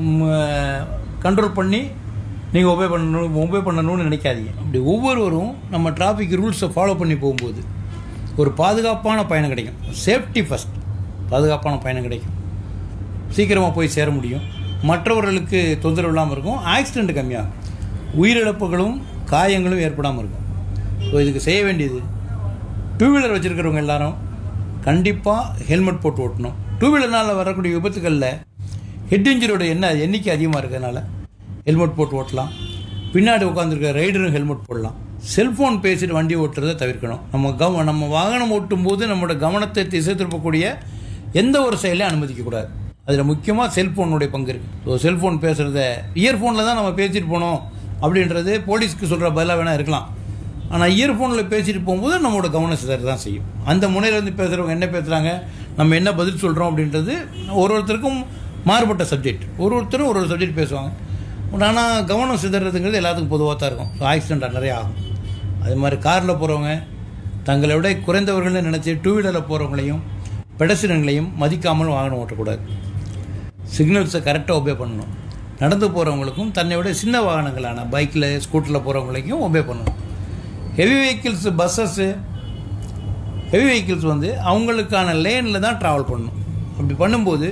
கண்ட்ரோல் பண்ணி நீங்கள் ஒபே பண்ணணும் ஒபே பண்ணணும்னு நினைக்காதீங்க அப்படி ஒவ்வொருவரும் நம்ம டிராஃபிக் ரூல்ஸை ஃபாலோ பண்ணி போகும்போது ஒரு பாதுகாப்பான பயணம் கிடைக்கும் சேஃப்டி ஃபஸ்ட் பாதுகாப்பான பயணம் கிடைக்கும் சீக்கிரமாக போய் சேர முடியும் மற்றவர்களுக்கு தொந்தரவு இல்லாமல் இருக்கும் ஆக்சிடெண்ட் கம்மியாகும் உயிரிழப்புகளும் காயங்களும் ஏற்படாமல் இருக்கும் ஸோ இதுக்கு செய்ய வேண்டியது டூ வீலர் வச்சுருக்கிறவங்க எல்லாரும் கண்டிப்பாக ஹெல்மெட் போட்டு ஓட்டணும் டூ வீலர்னால் வரக்கூடிய விபத்துகளில் ஹெட் இன்ஜுரியோட என்ன எண்ணிக்கை அதிகமாக இருக்கிறதுனால ஹெல்மெட் போட்டு ஓட்டலாம் பின்னாடி உட்காந்துருக்க ரைடரும் ஹெல்மெட் போடலாம் செல்ஃபோன் பேசிட்டு வண்டி ஓட்டுறதை தவிர்க்கணும் நம்ம கவ நம்ம வாகனம் ஓட்டும் போது நம்மளோட கவனத்தை திசை திருப்பக்கூடிய எந்த ஒரு செயலையும் அனுமதிக்கக்கூடாது அதில் முக்கியமாக செல்ஃபோனுடைய பங்கு இருக்குது ஸோ செல்ஃபோன் பேசுகிறத இயர்ஃபோனில் தான் நம்ம பேசிட்டு போனோம் அப்படின்றது போலீஸ்க்கு சொல்கிற பதிலாக வேணால் இருக்கலாம் ஆனால் இயர்ஃபோனில் பேசிட்டு போகும்போது நம்மளோட கவனம் சிதற தான் செய்யும் அந்த முனையில இருந்து பேசுகிறவங்க என்ன பேசுகிறாங்க நம்ம என்ன பதில் சொல்கிறோம் அப்படின்றது ஒரு ஒருத்தருக்கும் மாறுபட்ட சப்ஜெக்ட் ஒரு ஒருத்தரும் ஒரு ஒரு சப்ஜெக்ட் பேசுவாங்க ஆனால் கவனம் சிதறதுங்கிறது எல்லாத்துக்கும் பொதுவாக தான் இருக்கும் ஸோ ஆக்சிடென்ட் நிறைய ஆகும் அது மாதிரி காரில் போகிறவங்க தங்களை விட குறைந்தவர்கள்னு நினச்சி டூ வீலரில் போகிறவங்களையும் பெடஸ்டரியன்களையும் மதிக்காமல் வாகனம் ஓட்டக்கூடாது சிக்னல்ஸை கரெக்டாக ஒபே பண்ணணும் நடந்து போகிறவங்களுக்கும் தன்னை விட சின்ன வாகனங்களான பைக்கில் ஸ்கூட்டரில் போகிறவங்களையும் ஒபே பண்ணணும் heavy vehicles buses heavy vehicles வந்து அவங்களுக்கான லேனில் தான் ட்ராவல் பண்ணணும் அப்படி பண்ணும்போது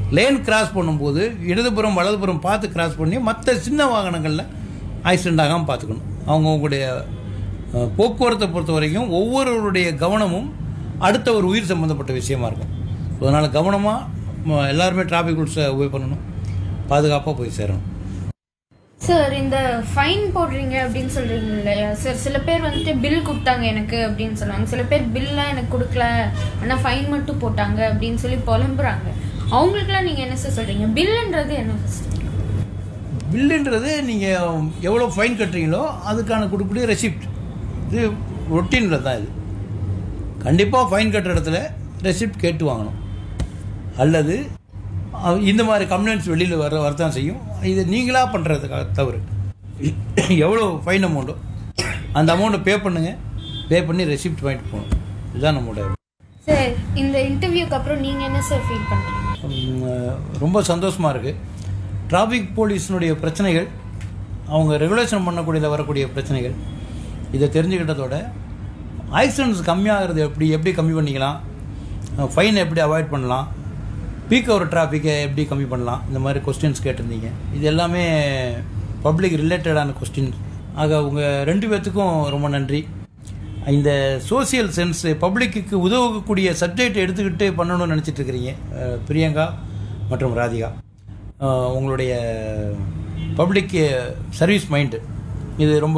லேன் கிராஸ் பண்ணும்போது இடதுபுறம் வலதுபுறம் பார்த்து கிராஸ் பண்ணி மற்ற சின்ன வாகனங்களில் ஆக்சிடென்ட் ஆகாமல் பார்த்துக்கணும் அவங்கவுங்களுடைய அஹ், போக்குவரத்தை பொறுத்த வரைக்கும் ஒவ்வொருவருடைய கவனமும் அடுத்த ஒரு உயிர் சம்மந்தப்பட்ட விஷயமா இருக்கும் அதனால் கவனமாக எல்லாருமே டிராஃபிக் ரூல்ஸை உபயோக பண்ணணும் பாதுகாப்பாக போய் சேரணும் சார் இந்த ஃபைன் போடுறீங்க அப்படின்னு சொல்றீங்க இல்லையா சார் சில பேர் வந்துட்டு பில் கொடுத்தாங்க எனக்கு அப்படின்னு சொல்லுவாங்க சில பேர் பில்லாம் எனக்கு கொடுக்கல ஆனால் ஃபைன் மட்டும் போட்டாங்க அப்படின்னு சொல்லி புலம்புறாங்க அவங்களுக்குலாம் நீங்கள் என்ன சார் சொல்றீங்க பில்லுன்றது என்ன ஃபர்ஸ்ட் பில்லுன்றது நீங்கள் எவ்வளோ ஃபைன் கட்டுறீங்களோ அதுக்கான கொடுக்கக்கூடிய ரெசிப்ட் இது ரொட்டீனில் தான் இது கண்டிப்பாக ஃபைன் கட்டுற இடத்துல ரெசிப்ட் கேட்டு வாங்கணும் அல்லது அஹ், இந்த மாதிரி கம்ப்ளைண்ட்ஸ் வெளியில் வர வரதான் செய்யும் இது நீங்களாக பண்ணுறதுக்காக தவறு எவ்வளோ ஃபைன் அமௌண்ட்டோ அந்த அமௌண்ட்டை பே பண்ணுங்கள் பே பண்ணி ரெசிப்ட் வாங்கிட்டு போகணும் இதுதான் நம்மளோட சார் இந்த இன்டர்வியூக்கு அப்புறம் நீங்கள் என்ன சார் ஃபீல் பண்ணுறீங்க உம், ரொம்ப சந்தோஷமாக இருக்குது டிராஃபிக் போலீஸினுடைய பிரச்சனைகள் அவங்க ரெகுலேஷன் பண்ணக்கூடியதில் வரக்கூடிய பிரச்சனைகள் இதை தெரிஞ்சுக்கிட்டதோட ஆக்சிடென்ட்ஸ் கம்மியாகிறது எப்படி எப்படி கம்மி பண்ணிக்கலாம் ஃபைனை எப்படி அவாய்ட் பண்ணலாம் பீக் ஓவர் டிராஃபிக்கை எப்படி கம்மி பண்ணலாம் இந்த மாதிரி கொஸ்டின்ஸ் கேட்டிருந்தீங்க இது எல்லாமே பப்ளிக் ரிலேட்டடான கொஸ்டின் ஆக உங்கள் ரெண்டு பேர்த்துக்கும் ரொம்ப நன்றி இந்த சோசியல் சென்ஸ் பப்ளிக்கு உதவக்கூடிய சப்ஜெக்ட் எடுத்துக்கிட்டு பண்ணணும்னு நினச்சிட்டு இருக்கிறீங்க அஹ், பிரியங்கா மற்றும் ராதிகா அஹ், உங்களுடைய பப்ளிக் சர்வீஸ் மைண்டு இது ரொம்ப